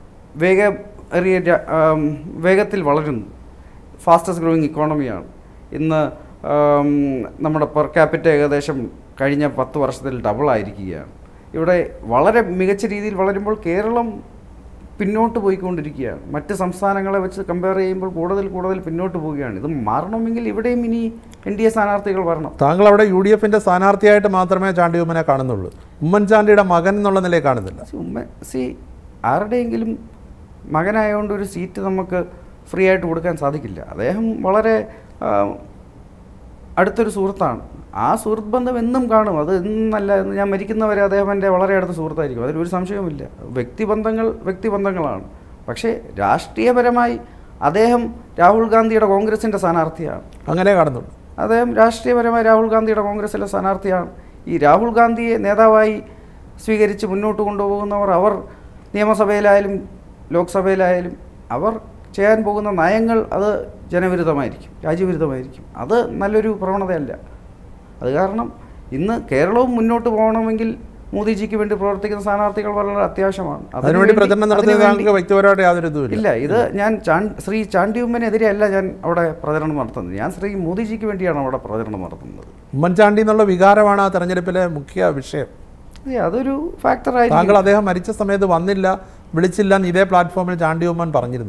വേഗേറിയ രാ- ആം, വേഗത്തിൽ വളരുന്നു ഫാസ്റ്റസ്റ്റ് ഗ്രോയിങ് ഇക്കോണമിയാണ് ഇന്ന് ആം, നമ്മുടെ പെർ ക്യാപിറ്റ ഏകദേശം കഴിഞ്ഞ പത്ത് വർഷത്തിൽ ഡബിൾ ആയിരിക്കുകയാണ് ഇവിടെ വളരെ മികച്ച രീതിയിൽ വളരുമ്പോൾ കേരളം പിന്നോട്ട് പോയിക്കൊണ്ടിരിക്കുകയാണ് മറ്റ് സംസ്ഥാനങ്ങളെ വെച്ച് കമ്പയർ ചെയ്യുമ്പോൾ കൂടുതൽ കൂടുതൽ പിന്നോട്ട് പോവുകയാണ് ഇത് മാറണമെങ്കിൽ ഇവിടെയും ഇനി എൻ ഡി എ സ്ഥാനാർത്ഥികൾ വരണം താങ്കൾ അവിടെ യു ഡി എഫിൻ്റെ സ്ഥാനാർത്ഥിയായിട്ട് മാത്രമേ ചാണ്ടി ഉമ്മനെ കാണുന്നുള്ളൂ ഉമ്മൻചാണ്ടിയുടെ മകൻ എന്നുള്ള നിലയിൽ കാണുന്നില്ല സി, ഉമ്മ സി ആരുടെയെങ്കിലും മകനായതുകൊണ്ട് ഒരു സീറ്റ് നമുക്ക് ഫ്രീ ആയിട്ട് കൊടുക്കാൻ സാധിക്കില്ല അദ്ദേഹം വളരെ ആ, അടുത്തൊരു സുഹൃത്താണ് ആ സുഹൃത്ത് ബന്ധം എന്നും കാണും അത് എന്നല്ല എന്ന് ഞാൻ മരിക്കുന്നവരെ അദ്ദേഹം എൻ്റെ വളരെ അടുത്ത സുഹൃത്തായിരിക്കും അതിലൊരു സംശയവുമില്ല വ്യക്തിബന്ധങ്ങൾ വ്യക്തിബന്ധങ്ങളാണ് പക്ഷേ രാഷ്ട്രീയപരമായി അദ്ദേഹം രാഹുൽ ഗാന്ധിയുടെ കോൺഗ്രസിൻ്റെ സ്ഥാനാർത്ഥിയാണ് അങ്ങനെ കാണുന്നുള്ളൂ അദ്ദേഹം രാഷ്ട്രീയപരമായി രാഹുൽ ഗാന്ധിയുടെ കോൺഗ്രസിലെ സ്ഥാനാർത്ഥിയാണ് ഈ രാഹുൽ ഗാന്ധിയെ നേതാവായി സ്വീകരിച്ച് മുന്നോട്ട് കൊണ്ടുപോകുന്നവർ അവർ നിയമസഭയിലായാലും ലോക്സഭയിലായാലും അവർ ചെയ്യാൻ പോകുന്ന നയങ്ങൾ അത് ജനവിരുദ്ധമായിരിക്കും രാജ്യവിരുദ്ധമായിരിക്കും അത് നല്ലൊരു പ്രവണതയല്ല അത് കാരണം ഇന്ന് കേരളവും മുന്നോട്ട് പോകണമെങ്കിൽ മോദിജിക്ക് വേണ്ടി പ്രവർത്തിക്കുന്ന സ്ഥാനാർത്ഥികൾ വളരെ അത്യാവശ്യമാണ് അതിനു അതിനുവേണ്ടി വേണ്ടി- പ്രചരണം നടത്തിയത് അതിനുവേണ്ടി- താങ്കൾക്ക് വ്യക്തിപരമായിട്ട് യാതൊരു ഇതുമില്ല ഇല്ല ഇത് ഞാൻ ചാൻ- ശ്രീ ചാണ്ടി ഉമ്മനെതിരെ അല്ല ഞാൻ അവിടെ പ്രചരണം നടത്തുന്നത് ഞാൻ ശ്രീ മോദിജിക്ക് വേണ്ടിയാണ് അവിടെ പ്രചരണം നടത്തുന്നത് ഉമ്മൻചാണ്ടി എന്നുള്ള വികാരമാണ് ആ തെരഞ്ഞെടുപ്പിലെ മുഖ്യ വിഷയം അതെ, അതൊരു ഫാക്ടറായിരിക്കും താങ്കൾ അദ്ദേഹം മരിച്ച സമയത്ത് വന്നില്ല വിളിച്ചില്ല എന്ന് ഇതേ പ്ലാറ്റ്ഫോമിൽ ചാണ്ടി ഉമ്മൻ പറഞ്ഞിരുന്നു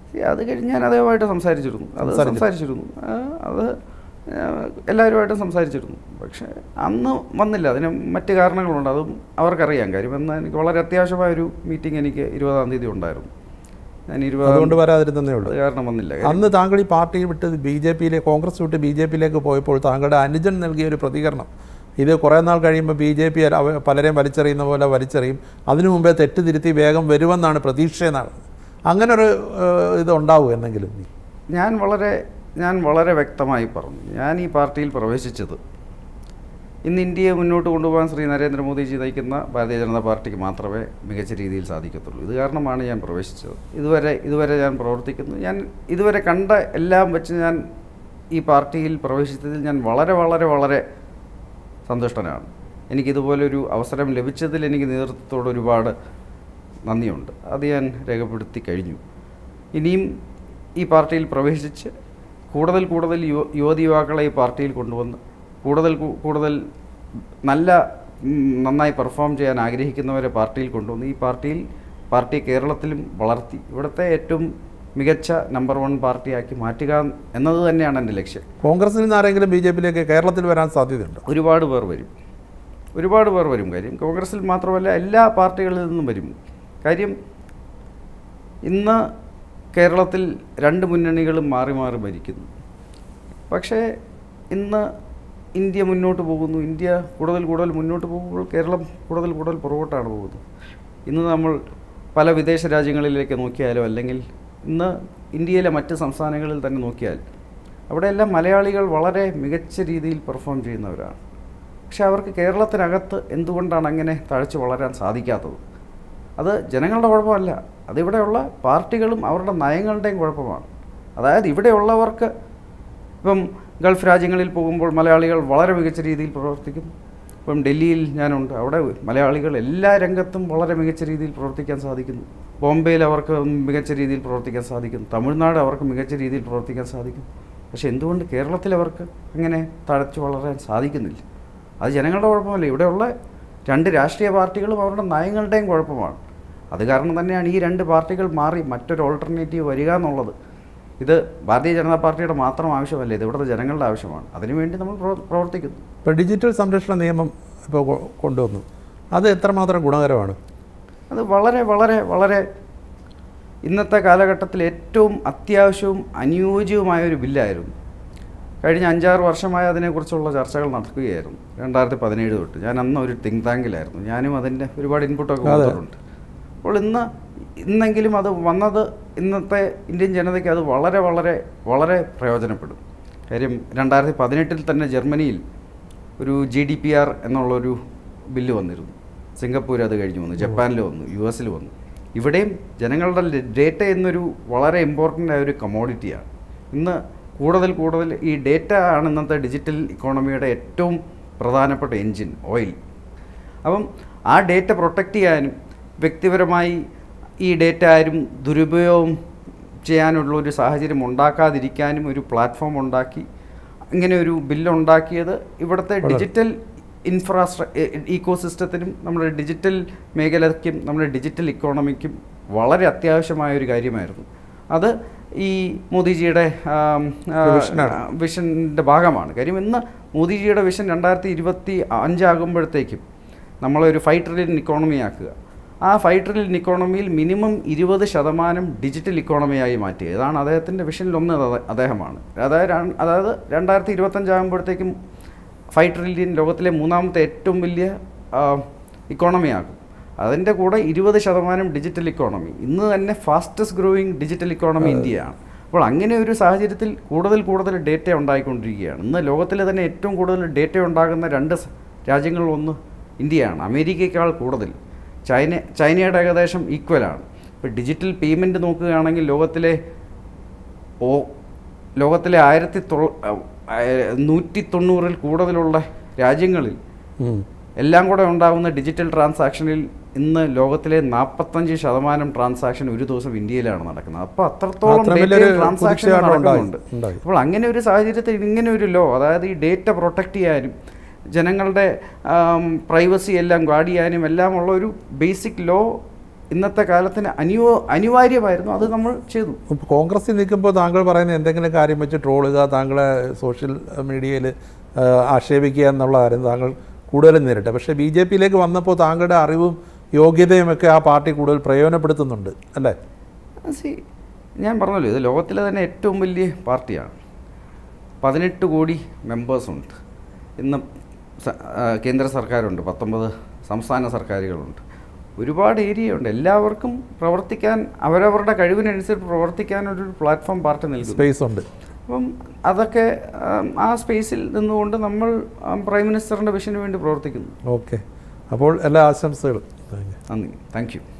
See, അത് കഴിഞ്ഞ് ഞാൻ അദ്ദേഹമായിട്ട് സംസാരിച്ചിരുന്നു അത് സംസാരിച്ചിരുന്നു ആ, അത് ആ, എല്ലാവരുമായിട്ടും സംസാരിച്ചിരുന്നു പക്ഷേ അന്ന് വന്നില്ല അതിന് മറ്റ് കാരണങ്ങളുണ്ട് അതും അവർക്കറിയാം കാര്യം എന്നാൽ എനിക്ക് വളരെ അത്യാവശ്യമായ ഒരു മീറ്റിംഗ് എനിക്ക് ഇരുപതാം തീയതി ഉണ്ടായിരുന്നു ഞാൻ ഇരുപതാം അതുകൊണ്ട് വരാതിരുന്നേ ഉള്ളൂ അത് കാരണം വന്നില്ല കാര്യം അന്ന് താങ്കൾ ഈ പാർട്ടി വിട്ട് ബി ജെ പിയിലെ കോൺഗ്രസ് വിട്ട് ബി ജെ പിയിലേക്ക് പോയപ്പോൾ താങ്കളുടെ അനുജൻ നൽകിയ ഒരു പ്രതികരണം ഇത് കുറേ നാൾ കഴിയുമ്പോൾ ബി ജെ പി പലരെയും വലിച്ചെറിയുന്ന പോലെ വലിച്ചെറിയും അതിനു മുമ്പേ തെറ്റ് തിരുത്തി വേഗം വരുമെന്നാണ് പ്രതീക്ഷയെന്നാണ് അങ്ങനെ ഒരു ഏഹ്, ഇത് ഉണ്ടാവും എന്നെങ്കിലും ഞാൻ വളരെ ഞാൻ വളരെ വ്യക്തമായി പറഞ്ഞു ഞാൻ ഈ പാർട്ടിയിൽ പ്രവേശിച്ചത് ഇന്ന് ഇന്ത്യയെ മുന്നോട്ട് കൊണ്ടുപോകാൻ ശ്രീ നരേന്ദ്രമോദിജി നയിക്കുന്ന ഭാരതീയ ജനതാ പാർട്ടിക്ക് മാത്രമേ മികച്ച രീതിയിൽ സാധിക്കത്തുള്ളൂ ഇത് കാരണമാണ് ഞാൻ പ്രവേശിച്ചത് ഇതുവരെ ഇതുവരെ ഞാൻ പ്രവർത്തിക്കുന്നു ഞാൻ ഇതുവരെ കണ്ട എല്ലാം വെച്ച് ഞാൻ ഈ പാർട്ടിയിൽ പ്രവേശിച്ചതിൽ ഞാൻ വളരെ വളരെ വളരെ സന്തുഷ്ടനാണ് എനിക്കിതുപോലൊരു അവസരം ലഭിച്ചതിൽ എനിക്ക് നേതൃത്വത്തോട് ഒരുപാട് നന്ദിയുണ്ട് അത് ഞാൻ രേഖപ്പെടുത്തി കഴിഞ്ഞു ഇനിയും ഈ പാർട്ടിയിൽ പ്രവേശിച്ച് കൂടുതൽ കൂടുതൽ യുവ യുവതി യുവാക്കളെ ഈ പാർട്ടിയിൽ കൊണ്ടുവന്ന് കൂടുതൽ കൂ- കൂടുതൽ നല്ല ഉം, നന്നായി പെർഫോം ചെയ്യാൻ ആഗ്രഹിക്കുന്നവരെ പാർട്ടിയിൽ കൊണ്ടുവന്ന് ഈ പാർട്ടിയിൽ പാർട്ടി കേരളത്തിലും വളർത്തി ഇവിടുത്തെ ഏറ്റവും മികച്ച നമ്പർ വൺ പാർട്ടിയാക്കി മാറ്റുക എന്നത് തന്നെയാണ് എൻ്റെ ലക്ഷ്യം കോൺഗ്രസിൽ നിന്ന് ആരെങ്കിലും ബി ജെ പിയിലേക്ക് കേരളത്തിൽ വരാൻ സാധ്യതയുണ്ട് ഒരുപാട് പേർ വരും ഒരുപാട് പേർ വരും കാര്യം കോൺഗ്രസിൽ മാത്രമല്ല എല്ലാ പാർട്ടികളിൽ നിന്നും വരും കാര്യം ഇന്ന് കേരളത്തിൽ രണ്ട് മുന്നണികളും മാറി മാറി ഭരിക്കുന്നു പക്ഷേ ഇന്ന് ഇന്ത്യ മുന്നോട്ട് പോകുന്നു ഇന്ത്യ കൂടുതൽ കൂടുതൽ മുന്നോട്ട് പോകുമ്പോൾ കേരളം കൂടുതൽ കൂടുതൽ പുറകോട്ടാണ് പോകുന്നത് ഇന്ന് നമ്മൾ പല വിദേശ രാജ്യങ്ങളിലേക്ക് നോക്കിയാലോ അല്ലെങ്കിൽ ഇന്ന് ഇന്ത്യയിലെ മറ്റ് സംസ്ഥാനങ്ങളിൽ തന്നെ നോക്കിയാൽ അവിടെയെല്ലാം മലയാളികൾ വളരെ മികച്ച രീതിയിൽ പെർഫോം ചെയ്യുന്നവരാണ് പക്ഷെ അവർക്ക് കേരളത്തിനകത്ത് എന്തുകൊണ്ടാണ് അങ്ങനെ തഴച്ചു വളരാൻ സാധിക്കാത്തത് അത് ജനങ്ങളുടെ കുഴപ്പമല്ല അതിവിടെയുള്ള പാർട്ടികളും അവരുടെ നയങ്ങളുടെയും കുഴപ്പമാണ് അതായത് ഇവിടെയുള്ളവർക്ക് ഇപ്പം ഗൾഫ് രാജ്യങ്ങളിൽ പോകുമ്പോൾ മലയാളികൾ വളരെ മികച്ച രീതിയിൽ പ്രവർത്തിക്കുന്നു ഇപ്പം ഡൽഹിയിൽ ഞാനുണ്ട് അവിടെ മലയാളികൾ എല്ലാ രംഗത്തും വളരെ മികച്ച രീതിയിൽ പ്രവർത്തിക്കാൻ സാധിക്കുന്നു ബോംബെയിൽ അവർക്ക് മികച്ച രീതിയിൽ പ്രവർത്തിക്കാൻ സാധിക്കുന്നു തമിഴ്നാട് അവർക്ക് മികച്ച രീതിയിൽ പ്രവർത്തിക്കാൻ സാധിക്കും പക്ഷെ എന്തുകൊണ്ട് കേരളത്തിൽ അവർക്ക് അങ്ങനെ തഴച്ചു വളരാൻ സാധിക്കുന്നില്ല അത് ജനങ്ങളുടെ കുഴപ്പമല്ല ഇവിടെയുള്ള രണ്ട് രാഷ്ട്രീയ പാർട്ടികളും അവരുടെ നയങ്ങളുടെയും കുഴപ്പമാണ് അത് കാരണം തന്നെയാണ് ഈ രണ്ട് പാർട്ടികൾ മാറി മറ്റൊരു ഓൾട്ടർനേറ്റീവ് വരിക എന്നുള്ളത് ഇത് ഭാരതീയ ജനതാ പാർട്ടിയുടെ മാത്രം ആവശ്യമല്ല ഇത് ഇവിടുത്തെ ജനങ്ങളുടെ ആവശ്യമാണ് അതിനുവേണ്ടി നമ്മൾ പ്രവർ- പ്രവർത്തിക്കുന്നു ഇപ്പോൾ ഡിജിറ്റൽ സംരക്ഷണ നിയമം ഇപ്പോൾ കൊ- കൊണ്ടുവന്നു അത് എത്രമാത്രം ഗുണകരമാണ് അത് വളരെ വളരെ വളരെ ഇന്നത്തെ കാലഘട്ടത്തിൽ ഏറ്റവും അത്യാവശ്യവും അനുയോജ്യവുമായ ഒരു ബില്ലായിരുന്നു കഴിഞ്ഞ അഞ്ചാറ് വർഷമായി അതിനെക്കുറിച്ചുള്ള ചർച്ചകൾ നടക്കുകയായിരുന്നു രണ്ടായിരത്തി പതിനേഴ് തൊട്ട് ഞാൻ അന്ന് ഒരു തിങ്ക് ടാങ്കിലായിരുന്നു ഞാനും അതിൻ്റെ ഒരുപാട് ഇൻപുട്ടൊക്കെ അതെ. കൊടുത്തിട്ടുണ്ട് അപ്പോൾ ഇന്ന് ഇന്നെങ്കിലും അത് വന്നത് ഇന്നത്തെ ഇന്ത്യൻ ജനതയ്ക്ക് അത് വളരെ വളരെ വളരെ പ്രയോജനപ്പെടും കാര്യം രണ്ടായിരത്തി പതിനെട്ടിൽ തന്നെ ജർമ്മനിയിൽ ഒരു G D P R bill ബില്ല് വന്നിരുന്നു സിംഗപ്പൂർ അത് കഴിഞ്ഞ് വന്നു ജപ്പാനിൽ വന്നു യു എസിൽ വന്നു ഇവിടെയും ജനങ്ങളുടെ ഡേറ്റ എന്നൊരു വളരെ ഇമ്പോർട്ടൻ്റ് ആയ ഒരു കമോഡിറ്റിയാണ് ഇന്ന് കൂടുതൽ കൂടുതൽ ഈ ഡേറ്റ ആണ് ഇന്നത്തെ ഡിജിറ്റൽ ഇക്കോണമിയുടെ ഏറ്റവും പ്രധാനപ്പെട്ട എൻജിൻ ഓയിൽ അപ്പം ആ ഡേറ്റ പ്രൊട്ടക്റ്റ് ചെയ്യാനും വ്യക്തിപരമായി ഈ ഡേറ്റ ആരും ദുരുപയോഗം ചെയ്യാനുള്ള ഒരു സാഹചര്യം ഉണ്ടാക്കാതിരിക്കാനും ഒരു പ്ലാറ്റ്ഫോം ഉണ്ടാക്കി ഇങ്ങനെ ഒരു ബില്ലുണ്ടാക്കിയത് ഇവിടുത്തെ വളരെ. ഡിജിറ്റൽ ഇൻഫ്രാസ്ട്ര ഈക്കോ സിസ്റ്റത്തിനും നമ്മുടെ ഡിജിറ്റൽ മേഖലയ്ക്കും നമ്മുടെ ഡിജിറ്റൽ ഇക്കോണമിക്കും വളരെ അത്യാവശ്യമായ ഒരു കാര്യമായിരുന്നു അത് ഈ മോദിജിയുടെ ആം, ആ, വിഷനാണ്. വിഷൻ്റെ ഭാഗമാണ് കാര്യം ഇന്ന് മോദിജിയുടെ വിഷൻ രണ്ടായിരത്തി ഇരുപത്തി അഞ്ചാകുമ്പോഴത്തേക്കും നമ്മളൊരു ഫൈവ് ട്രില്യൺ ഇക്കോണമി ആക്കുക ആ ഫൈവ് ട്രില്യൺ ഇക്കോണമിയിൽ മിനിമം ഇരുപത് ശതമാനം ഡിജിറ്റൽ ഇക്കോണമിയായി മാറ്റുക ഇതാണ് അദ്ദേഹത്തിൻ്റെ വിഷനിലൊന്ന് അത- അദ്ദേഹമാണ് അതായത് ര- അതായത് രണ്ടായിരത്തി ഇരുപത്തഞ്ചാകുമ്പോഴത്തേക്കും ഫൈവ് ട്രില്യൺ ലോകത്തിലെ മൂന്നാമത്തെ ഏറ്റവും വലിയ ഇക്കോണമിയാകും അതിൻ്റെ കൂടെ ഇരുപത് ശതമാനം ഡിജിറ്റൽ ഇക്കോണമി ഇന്ന് തന്നെ ഫാസ്റ്റസ്റ്റ് ഗ്രോയിങ് ഡിജിറ്റൽ ഇക്കോണമി ഇന്ത്യയാണ് അപ്പോൾ അങ്ങനെ ഒരു സാഹചര്യത്തിൽ കൂടുതൽ കൂടുതൽ ഡേറ്റ ഉണ്ടായിക്കൊണ്ടിരിക്കുകയാണ് ഇന്ന് ലോകത്തിലെ തന്നെ ഏറ്റവും കൂടുതൽ ഡേറ്റ ഉണ്ടാകുന്ന രണ്ട് സ- രാജ്യങ്ങളിൽ ഒന്ന് ഇന്ത്യയാണ് അമേരിക്കയേക്കാൾ കൂടുതൽ ചൈന ചൈനയുടെ ഏകദേശം ഈക്വലാണ് ഇപ്പോൾ ഡിജിറ്റൽ പേയ്മെൻറ്റ് നോക്കുകയാണെങ്കിൽ ലോകത്തിലെ ഓ ലോകത്തിലെ ആയിരത്തി തൊ നൂറ്റി തൊണ്ണൂറിൽ കൂടുതലുള്ള രാജ്യങ്ങളിൽ ഉം. എല്ലാം കൂടെ ഉണ്ടാകുന്ന ഡിജിറ്റൽ ട്രാൻസാക്ഷനിൽ ഇന്ന് ലോകത്തിലെ നാൽപ്പത്തഞ്ച് ശതമാനം ട്രാൻസാക്ഷൻ ഒരു ദിവസം ഇന്ത്യയിലാണ് നടക്കുന്നത് അപ്പോൾ അത്രത്തോളം അത്ര ഡേറ്റയും വലിയൊരു ട്രാൻസാക്ഷൻ കുതിച്ചുചാട്ടം ഉണ്ടായി. നടക്കുന്നുണ്ട് ഉണ്ടായി. അപ്പോൾ അങ്ങനെ ഒരു സാഹചര്യത്തിൽ ഇങ്ങനെ ഒരു ലോ അതായത് ഈ ഡേറ്റ പ്രൊട്ടക്റ്റ് ചെയ്യാനും ജനങ്ങളുടെ പ്രൈവസി എല്ലാം ഗാർഡ് ചെയ്യാനും എല്ലാം ഉള്ള ഒരു ബേസിക് ലോ ഇന്നത്തെ കാലത്തിന് അനിയോ അനിവാര്യമായിരുന്നു അത് നമ്മൾ ചെയ്തു ഇപ്പോൾ കോൺഗ്രസിൽ നിൽക്കുമ്പോൾ താങ്കൾ പറയുന്ന എന്തെങ്കിലും കാര്യം വെച്ച് ട്രോളുക താങ്കളെ സോഷ്യൽ മീഡിയയിൽ ആക്ഷേപിക്കുക എന്നുള്ള കാര്യം താങ്കൾ കൂടുതലും നേരിട്ടെ പക്ഷേ ബി ജെ പിയിലേക്ക് വന്നപ്പോൾ താങ്കളുടെ അറിവും യോഗ്യതയും ഒക്കെ ആ പാർട്ടി കൂടുതൽ പ്രയോജനപ്പെടുത്തുന്നുണ്ട് അല്ലേ സി ഞാൻ പറഞ്ഞല്ലോ ഇത് ലോകത്തിലെ തന്നെ ഏറ്റവും വലിയ പാർട്ടിയാണ് പതിനെട്ട് കോടി മെമ്പേഴ്സുണ്ട് ഇന്ന് സ- ആ, കേന്ദ്ര സർക്കാരുണ്ട് പത്തൊമ്പത് സംസ്ഥാന സർക്കാരുകളുണ്ട് ഒരുപാട് ഏരിയ ഉണ്ട് എല്ലാവർക്കും പ്രവർത്തിക്കാൻ അവരവരുടെ കഴിവിനനുസരിച്ച് പ്രവർത്തിക്കാൻ ഒരു പ്ലാറ്റ്ഫോം പാർട്ടി നൽകുന്നു സ്പേസ് ഉണ്ട് അപ്പം അതൊക്കെ ആം, ആ സ്പേസിൽ നിന്നുകൊണ്ട് നമ്മൾ ആം, പ്രൈം മിനിസ്റ്ററിൻ്റെ വിഷന് വേണ്ടി പ്രവർത്തിക്കുന്നു ഓക്കെ അപ്പോൾ എല്ലാ ആശംസകളും താങ്ക് യു നന്ദി താങ്ക് യു